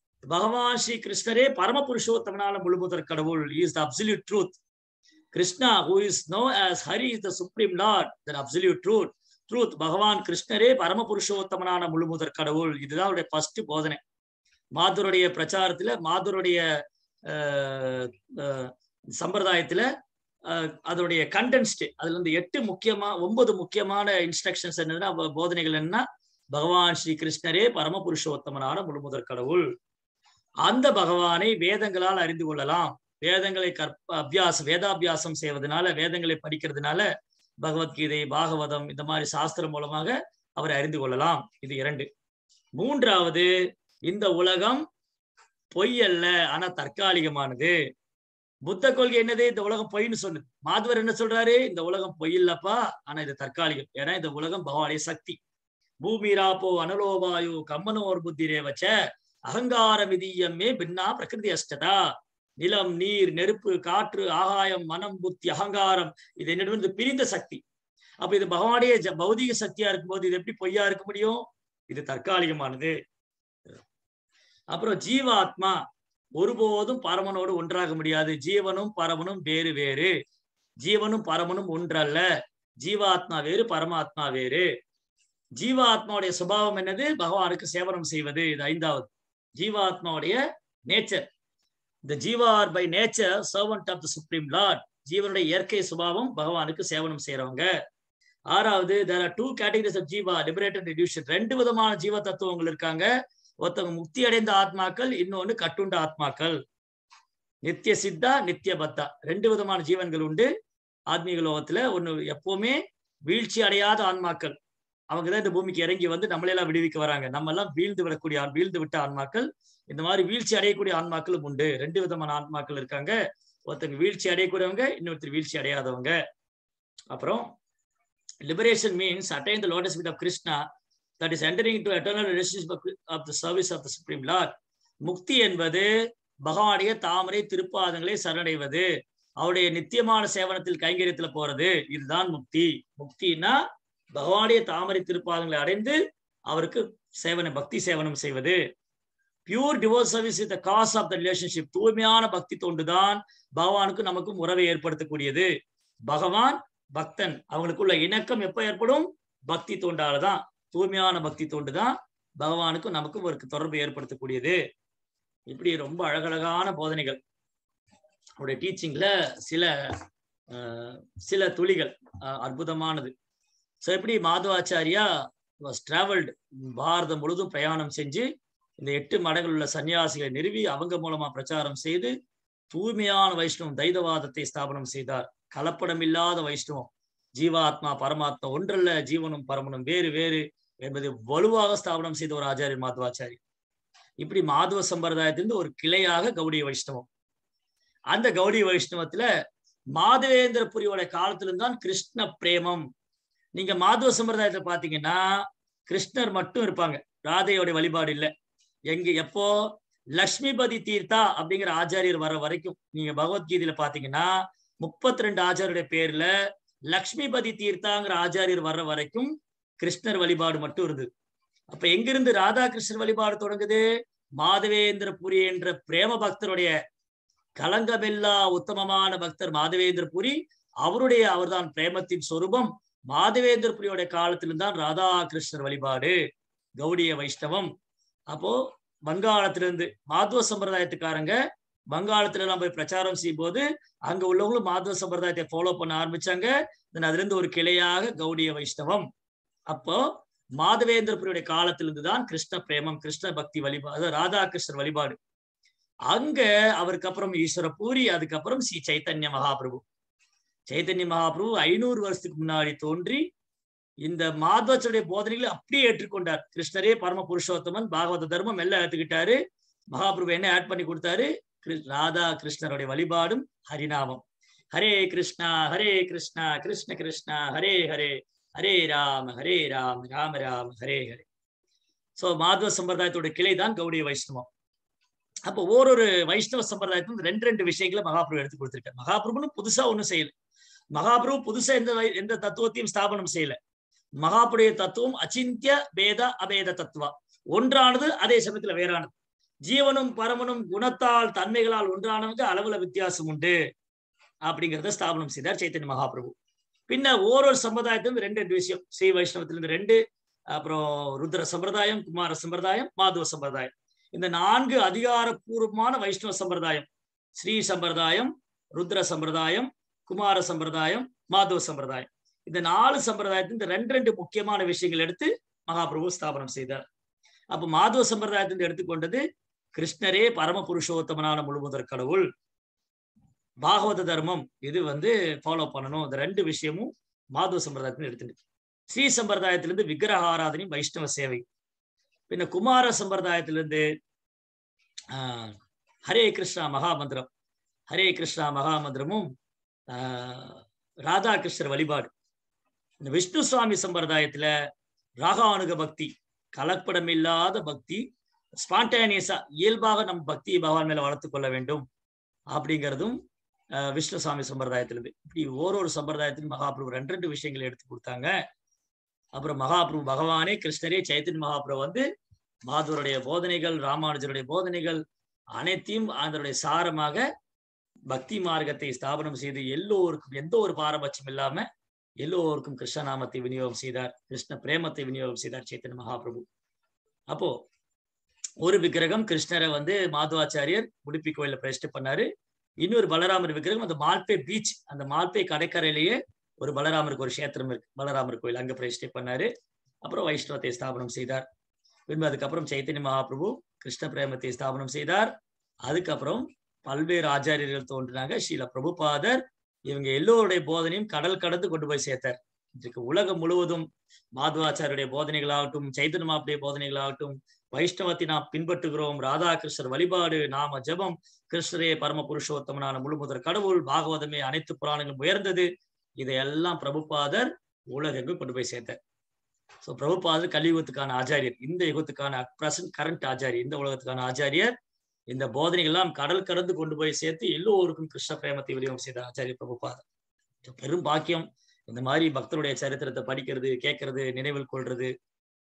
S1: பகவான் ஸ்ரீ கிருஷ்ணரே பரம புருஷோத்தமனான முழுமுதற் கடவுள் is the absolute truth Krishna who is no as Hari is the supreme lord that absolute truth truth பகவான் கிருஷ்ணரே பரம புருஷோத்தமனான முழுமுதற் கடவுள் இதுதான் அவருடைய ஃபர்ஸ்ட் போதனை மாதுருடைய பிரச்சாரத்துல மாதுருடைய அஹ், அஹ், சம்பிரதாயத்துல அஹ், அதோடைய கண்டென்ஸ்ட் அதுல இருந்து எட்டு முக்கியமா ஒன்பது முக்கியமான இன்ஸ்ட்ரக்ஷன்ஸ் என்னதுன்னா போ- போதனைகள் என்ன பகவான் ஸ்ரீ கிருஷ்ணரே பரம புருஷோத்தமனான முழுமுதற் கடவுள் அந்த பகவானை வேதங்களால் அறிந்து கொள்ளலாம் வேதங்களை கற்ப அபியாசம் வேதாபியாசம் செய்வதனால வேதங்களை படிக்கிறதுனால பகவத்கீதை பாகவதம் இந்த மாதிரி சாஸ்திரம் மூலமாக அவரை அறிந்து கொள்ளலாம் இது இரண்டு மூன்றாவது இந்த உலகம் பொய் அல்ல ஆனா தற்காலிகமானது புத்த கொள்கை என்னது இந்த உலகம் பொய்ன்னு சொல்லுது மாதவர் என்ன சொல்றாரு இந்த உலகம் பொய் இல்லப்பா ஆனா இது தற்காலிகம் ஏன்னா இந்த உலகம் பகவானுடைய சக்தி பூமிராப்போ அனலோபாயு கம்மனோர் புத்திரே வச்ச அகங்கார மிதியம்மே பின்னா பிரகிருதி அஷ்டதா நிலம் நீர் நெருப்பு காற்று ஆகாயம் மனம் புத்தி அகங்காரம் இது என்னிடம் பிரிந்த சக்தி அப்ப இது பகவானுடைய ஜ- பௌதிக சக்தியா இருக்கும்போது இது எப்படி பொய்யா இருக்க முடியும் இது தற்காலிகமானது அப்புறம் ஜீவாத்மா ஒருபோதும் பரமனோடு ஒன்றாக முடியாது ஜீவனும் பரமனும் வேறு வேறு ஜீவனும் பரமனும் ஒன்றல்ல ஜீவாத்மா வேறு பரமாத்மா வேறு ஜீவாத்மாவுடைய சுபாவம் என்னது பகவானுக்கு சேவனம் செய்வது இது ஐந்தாவது ஜீவாத்மாவுடைய நேச்சர் இந்த ஜீவார் by nature servant of the supreme lord ஜீவனுடைய இயற்கை சுபாவம் பகவானுக்கு சேவனம் செய்யறவங்க ஆறாவது there are two categories of ஜீவா லிபரேட்டட் எடியூஷன் ரெண்டு விதமான ஜீவ தத்துவங்கள் இருக்காங்க ஒருத்தவங்க முக்தி அடைந்த ஆத்மாக்கள் இன்னொன்னு கட்டுண்ட ஆத்மாக்கள் நித்திய சித்தா நித்திய பத்தா ரெண்டு விதமான ஜீவன்கள் உண்டு ஆத்மீக லோகத்துல ஒண்ணு எப்பவுமே வீழ்ச்சி அடையாத ஆன்மாக்கள் அவங்க தான் இந்த பூமிக்கு இறங்கி வந்து நம்மளையெல்லாம் விடுவிக்க வராங்க நம்ம எல்லாம் வீழ்ந்து விடக்கூடிய ஆண் வீழ்ந்து விட்ட ஆன்மாக்கள் இந்த மாதிரி வீழ்ச்சி அடையக்கூடிய ஆன்மாக்களும் உண்டு ரெண்டு விதமான ஆன்மாக்கள் இருக்காங்க ஒருத்தங்க வீழ்ச்சி அடையக்கூடியவங்க இன்னொருத்தர் வீழ்ச்சி அடையாதவங்க அப்புறம் liberation means attain the lotus with of Krishna that is entering to eternal relationship of the service of the supreme lord முக்தி என்பது பகவானுடைய தாமரை திருப்பாதங்களை சரணடைவது அவருடைய நித்தியமான சேவனத்தில் கைங்கரியத்துல போறது இதுதான் முக்தி முக்தினா பகவானுடைய தாமரை திருப்பாதங்களை அடைந்து அவருக்கு சேவன பக்தி சேவனம் செய்வது pure divorce service is the cause of the relationship தூய்மையான பக்தி தொண்டுதான் பகவானுக்கும் நமக்கும் உறவை ஏற்படுத்தக்கூடியது பகவான் பக்தன் அவங்களுக்குள்ள இணக்கம் எப்ப ஏற்படும் பக்தி தொண்டால தான் தூய்மையான பக்தி தொண்டு தான் பகவானுக்கும் நமக்கும் ஒரு தொடர்பு ஏற்படுத்தக்கூடியது இப்படி ரொம்ப அழகழகான போதனைகள் அவருடைய டீச்சிங்ல சில அஹ், சில துளிகள் அஹ், அற்புதமானது ஸோ எப்படி மாதவாச்சாரியா வாஸ் டிராவல்டு பாரதம் முழுதும் பிரயாணம் செஞ்சு இந்த எட்டு மடங்கள் உள்ள சன்னியாசிகளை நிறுவி அவங்க மூலமா பிரச்சாரம் செய்து தூய்மையான வைஷ்ணவம் தைதவாதத்தை ஸ்தாபனம் செய்தார் கலப்படம் இல்லாத வைஷ்ணவம் ஜீவாத்மா பரமாத்மா ஒன்றல்ல ஜீவனும் பரமனும் வேறு வேறு என்பதை வலுவாக ஸ்தாபனம் செய்த ஒரு ஆச்சாரியர் மாதவாச்சாரி இப்படி மாதவ சம்பிரதாயத்திலிருந்து ஒரு கிளையாக கௌடிய வைஷ்ணவம் அந்த கௌடிய வைஷ்ணவத்துல மாதவேந்திர புரியோட காலத்திலிருந்து தான் கிருஷ்ண பிரேமம் நீங்க மாதவ சம்பிரதாயத்தை பாத்தீங்கன்னா கிருஷ்ணர் மட்டும் இருப்பாங்க ராதையோட வழிபாடு இல்லை எங்க எப்போ லக்ஷ்மிபதி தீர்த்தா அப்படிங்கிற ஆச்சாரியர் வர வரைக்கும் நீங்க பகவத்கீதையில பாத்தீங்கன்னா முப்பத்தி ரெண்டு ஆச்சாரியுடைய பேர்ல லக்ஷ்மிபதி தீர்த்தாங்கிற ஆச்சாரியர் வர்ற வரைக்கும் கிருஷ்ணர் வழிபாடு மட்டும் இருந்தது அப்ப எங்கிருந்து ராதாகிருஷ்ணர் வழிபாடு தொடங்குது மாதவேந்திர புரி என்ற பிரேம பக்தருடைய கலங்கமில்லா உத்தமமான பக்தர் மாதவேந்திர புரி அவருடைய அவர்தான் பிரேமத்தின் சொரூபம் மாதவேந்திர புரியோட காலத்திலிருந்து தான் ராதாகிருஷ்ணர் வழிபாடு கௌடிய வைஷ்ணவம் அப்போ வங்காளத்திலிருந்து மாதுவ சம்பிரதாயத்துக்காரங்க வங்காளத்துல எல்லாம் போய் பிரச்சாரம் செய்யும் போது அங்க உள்ளவங்களும் மாதுவ சம்பிரதாயத்தை ஃபாலோ பண்ண ஆரம்பிச்சாங்க then அதுல இருந்து ஒரு கிளையாக கௌடிய வைஷ்ணவம் அப்போ மாதவேந்திரபுரியுடைய காலத்திலிருந்து தான் கிருஷ்ண பிரேமம் கிருஷ்ண பக்தி வழிபாடு அதாவது ராதாகிருஷ்ணர் வழிபாடு அங்க அவருக்கு அப்புறம் ஈஸ்வர பூரி அதுக்கப்புறம் ஸ்ரீ சைத்தன்ய மகாபிரபு சைத்தன்ய மகாபிரபு ஐநூறு வருஷத்துக்கு முன்னாடி தோன்றி இந்த மாதவச்சருடைய போதனைகளை அப்படியே ஏற்றுக்கொண்டார் கிருஷ்ணரே பரம புருஷோத்தமன் பாகவத தர்மம் எல்லாம் ஏத்துக்கிட்டாரு மகாபிரபு என்ன ஆட் பண்ணி கொடுத்தாரு கிரு- ராதா கிருஷ்ணருடைய வழிபாடும் ஹரிநாமம் ஹரே கிருஷ்ணா ஹரே கிருஷ்ணா கிருஷ்ண கிருஷ்ணா ஹரே ஹரே ஹரே ராம ஹரே ராம ராம ராம ஹரே ஹரே சோ மாதவ சம்பிரதாயத்தோட கிளை தான் கௌடிய வைஷ்ணவம் அப்போ ஓரொரு வைஷ்ணவ சம்பிரதாயத்துல ரெண்டு ரெண்டு விஷயங்களை மகாபிரபு எடுத்து கொடுத்திருக்காரு மகாபிரபுன்னு புதுசா ஒண்ணும் செய்யல மகாபிரபு புதுசா எந்த வை- எந்த தத்துவத்தையும் ஸ்தாபனம் செய்யல மகாபுடைய தத்துவம் அச்சிந்திய பேத அபேத தத்துவா ஒன்றானது அதே சமயத்துல வேறானது ஜீவனும் பரமனும் குணத்தால் தன்மைகளால் ஒன்றானவங்க அளவுல வித்தியாசம் உண்டு அப்படிங்கிறத ஸ்தாபனம் செய்தார் சைத்தன்ய மகாபிரபு பின்ன ஓரொரு சம்பிரதாயத்திலிருந்து ரெண்டு ரெண்டு விஷயம் ஸ்ரீ வைஷ்ணவத்திலிருந்து ரெண்டு அப்புறம் ருத்ர சம்பிரதாயம் குமார சம்பிரதாயம் மாதவ சம்பிரதாயம் இந்த நான்கு அதிகாரப்பூர்வமான வைஷ்ணவ சம்பிரதாயம் ஸ்ரீ சம்பிரதாயம் ருத்ர சம்பிரதாயம் குமார சம்பிரதாயம் மாதவ சம்பிரதாயம் இந்த நாலு சம்பிரதாயத்தின் இந்த ரெண்டு ரெண்டு முக்கியமான விஷயங்கள் எடுத்து மகாபிரபு ஸ்தாபனம் செய்தார் அப்ப மாதவ சம்பிரதாயத்தின் எடுத்துக்கொண்டது கிருஷ்ணரே பரம புருஷோத்தமனான முழுமுதற் கடவுள் பாகவத தர்மம் இது வந்து ஃபாலோ பண்ணணும் இந்த ரெண்டு விஷயமும் மாதவ சம்பிரதாயத்தில் எடுத்துட்டு ஸ்ரீ சம்பிரதாயத்திலிருந்து விக்கிரக ஆராதனை வைஷ்ணவ சேவை பின்ன குமார சம்பிரதாயத்திலிருந்து ஆஹ் ஹரே கிருஷ்ணா மகாமந்திரம் ஹரே கிருஷ்ணா மகாமந்திரமும் ஆஹ் ராதாகிருஷ்ணர் வழிபாடு இந்த விஷ்ணு சுவாமி சம்பிரதாயத்துல ராகானுக பக்தி கலப்படம் இல்லாத பக்தி ஸ்பான்டேனியஸா இயல்பாக நம் பக்தியை பகவான் மேல வளர்த்து கொள்ள வேண்டும் அப்படிங்கிறதும் ஆஹ் விஷ்ணு சுவாமி சம்பிரதாயத்திலிருந்து இப்படி ஓரொரு சம்பிரதாயத்திலும் மகாபிரபு ரெண்டு ரெண்டு விஷயங்களை எடுத்து கொடுத்தாங்க அப்புறம் மகாபிரபு பகவானே கிருஷ்ணரே சைத்தன்ய மகாபிரபு வந்து மாதவருடைய போதனைகள் ராமானுஜருடைய போதனைகள் அனைத்தையும் அதனுடைய சாரமாக பக்தி மார்க்கத்தை ஸ்தாபனம் செய்து எல்லோருக்கும் எந்த ஒரு பாரபட்சம் இல்லாம எல்லோருக்கும் கிருஷ்ண நாமத்தை விநியோகம் செய்தார் கிருஷ்ண பிரேமத்தை விநியோகம் செய்தார் சைத்தன்ய மகாபிரபு அப்போ ஒரு விக்கிரகம் கிருஷ்ணரை வந்து மாதவாச்சாரியர் உடுப்பி கோயில பிரதிஷ்டை பண்ணாரு இன்னொரு பலராமர் விக்கிரகம் அந்த மால்பே பீச் அந்த மால்பே கடற்கரையிலேயே ஒரு பலராமருக்கு ஒரு கஷேத்திரம் இருக்கு பலராமர் கோயில் அங்க பிரதிஷ்டை பண்ணாரு அப்புறம் வைஷ்ணவத்தை ஸ்தாபனம் செய்தார் பின்பு அதுக்கப்புறம் சைத்தன்ய மகாபிரபு கிருஷ்ண பிரேமத்தை ஸ்தாபனம் செய்தார் அதுக்கப்புறம் பல்வேறு ஆச்சாரியர்கள் தோன்றினாங்க ஸ்ரீல பிரபுபாதர் இவங்க எல்லோருடைய போதனையும் கடல் கடந்து கொண்டு போய் சேர்த்தார் இன்றைக்கு உலகம் முழுவதும் மாதவாச்சாருடைய போதனைகளாகட்டும் சைத்தன்யமாவுடைய போதனைகளாகட்டும் வைஷ்ணவத்தை நாம் பின்பற்றுகிறோம் ராதாகிருஷ்ணர் வழிபாடு நாம ஜெபம் கிருஷ்ணரே பரம புருஷோத்தமனான முழுமுதற் கடவுள் பாகவதமே அனைத்து புராணங்களும் உயர்ந்தது இதையெல்லாம் பிரபுபாதர் உலகெங்கும் கொண்டு போய் சேர்த்தார் சோ பிரபுபாதர் கலியுகத்துக்கான ஆச்சாரியர் இந்த யுகத்துக்கான பிரசன்ட் கரண்ட் ஆச்சாரியர் இந்த உலகத்துக்கான ஆச்சாரியர் இந்த போதனைகள் எல்லாம் கடல் கடந்து கொண்டு போய் சேர்த்து எல்லோருக்கும் கிருஷ்ண பிரேமத்தை விநியோகம் செய்த ஆச்சாரியர் பிரபுபாதர் So, பெரும் பாக்கியம் இந்த மாதிரி பக்தருடைய சரித்திரத்தை படிக்கிறது கேட்கறது நினைவில் கொள்றது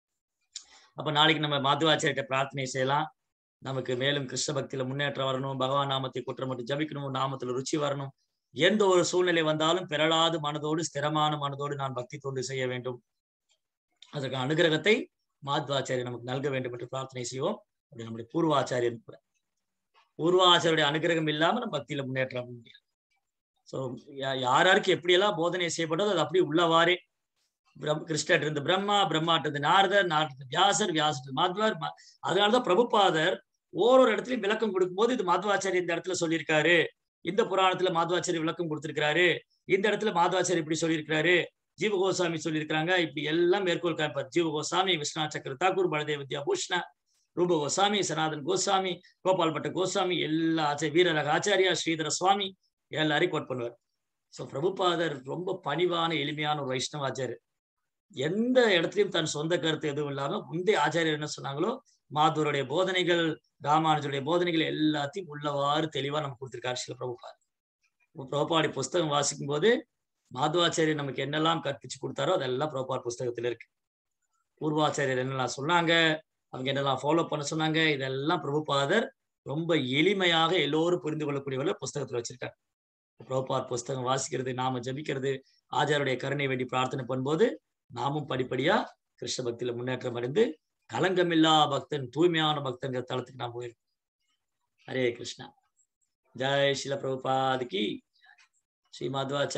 S1: அப்ப நாளைக்கு நம்ம மாதுவாச்சாரிட்ட பிரார்த்தனை செய்யலாம் நமக்கு மேலும் கிருஷ்ண பக்தியில முன்னேற்றம் வரணும் பகவான் நாமத்தை குற்றம் மட்டும் ஜபிக்கணும் நாமத்துல ருச்சி வரணும் எந்த ஒரு சூழ்நிலை வந்தாலும் பிறளாது மனதோடு ஸ்திரமான மனதோடு நான் பக்தி தொண்டு செய்ய வேண்டும் அதற்கு அனுகிரகத்தை மாத்வாச்சாரியர் நமக்கு நல்க வேண்டும் என்று பிரார்த்தனை செய்வோம் அப்படி நம்முடைய பூர்வாச்சாரியர் கூட பூர்வாச்சாரியுடைய அனுகிரகம் இல்லாம நம்ம பக்தியில முன்னேற்றம் முடியாது ஸோ யார் யாருக்கு எப்படியெல்லாம் போதனை செய்யப்பட்டதோ அது அப்படி உள்ளவாறே பிரம் கிருஷ்ணர் இருந்து பிரம்மா பிரம்மாட்டு இருந்து நாரதர் நாரதர் வியாசர் வியாசர் மாத்வர் ம- அதனாலதான் பிரபுபாதர் ஓரொரு இடத்துலயும் விளக்கம் கொடுக்கும்போது இது மாதவாச்சாரி இந்த இடத்துல சொல்லியிருக்காரு இந்த புராணத்துல மாதவாச்சாரி விளக்கம் கொடுத்திருக்காரு இந்த இடத்துல மாதவாச்சாரி இப்படி சொல்லியிருக்காரு ஜீவ கோசாமி சொல்லியிருக்காங்க இப்படி எல்லாம் மேற்கோள் காப்பார் ஜீவ கோசாமி விஸ்வநாத் சக்கர தாக்கூர் பலதேவ வித்யா பூஷ்ணா ரூப கோசாமி சனாதன் கோசாமி கோபால் பட்ட கோசாமி எல்லா ஆச்சாரிய வீரரக ஆச்சாரியா ஸ்ரீதர சுவாமி எல்லாரையும் கோட் பண்ணுவார் சோ பிரபுபாதர் ரொம்ப பணிவான எளிமையான ஒரு வைஷ்ணவ ஆச்சாரியர் எந்த இடத்துலயும் தன் சொந்த கருத்து எதுவும் இல்லாம முந்தைய ஆச்சாரியர் என்ன சொன்னாங்களோ மாதூருடைய போதனைகள் ராமானுஜருடைய போதனைகள் எல்லாத்தையும் உள்ளவாறு தெளிவா நமக்கு கொடுத்திருக்காரு சில பிரபுபாதர் பிரபுபாடி புஸ்தகம் வாசிக்கும் போது மாதவாச்சாரியர் நமக்கு என்னெல்லாம் கற்பிச்சு கொடுத்தாரோ அதெல்லாம் பிரபுபாட் புஸ்தகத்துல இருக்கு பூர்வாச்சாரியர் என்னெல்லாம் சொன்னாங்க அவங்க என்னெல்லாம் ஃபாலோ பண்ண சொன்னாங்க இதெல்லாம் பிரபுபாதர் ரொம்ப எளிமையாக எல்லோரும் புரிந்து கொள்ளக்கூடியவர்கள புஸ்தகத்துல வச்சிருக்காங்க பிரபுபாத் புஸ்தகம் வாசிக்கிறது நாம ஜபிக்கிறது ஆச்சாருடைய கருணை வேண்டி பிரார்த்தனை பண்ணும்போது நாமும் படிப்படியா கிருஷ்ண பக்தியில முன்னேற்றம் அடைந்து கலங்கமில்லா பக்தன் தூய்மையான பக்தங்கிற தளத்துக்கு நாம் போயிருக்கோம் ஹரே கிருஷ்ணா ஜெய் ஸ்ரீல பிரபுபாதிக்கு ஸ்ரீ மாத்வாச்சாரிய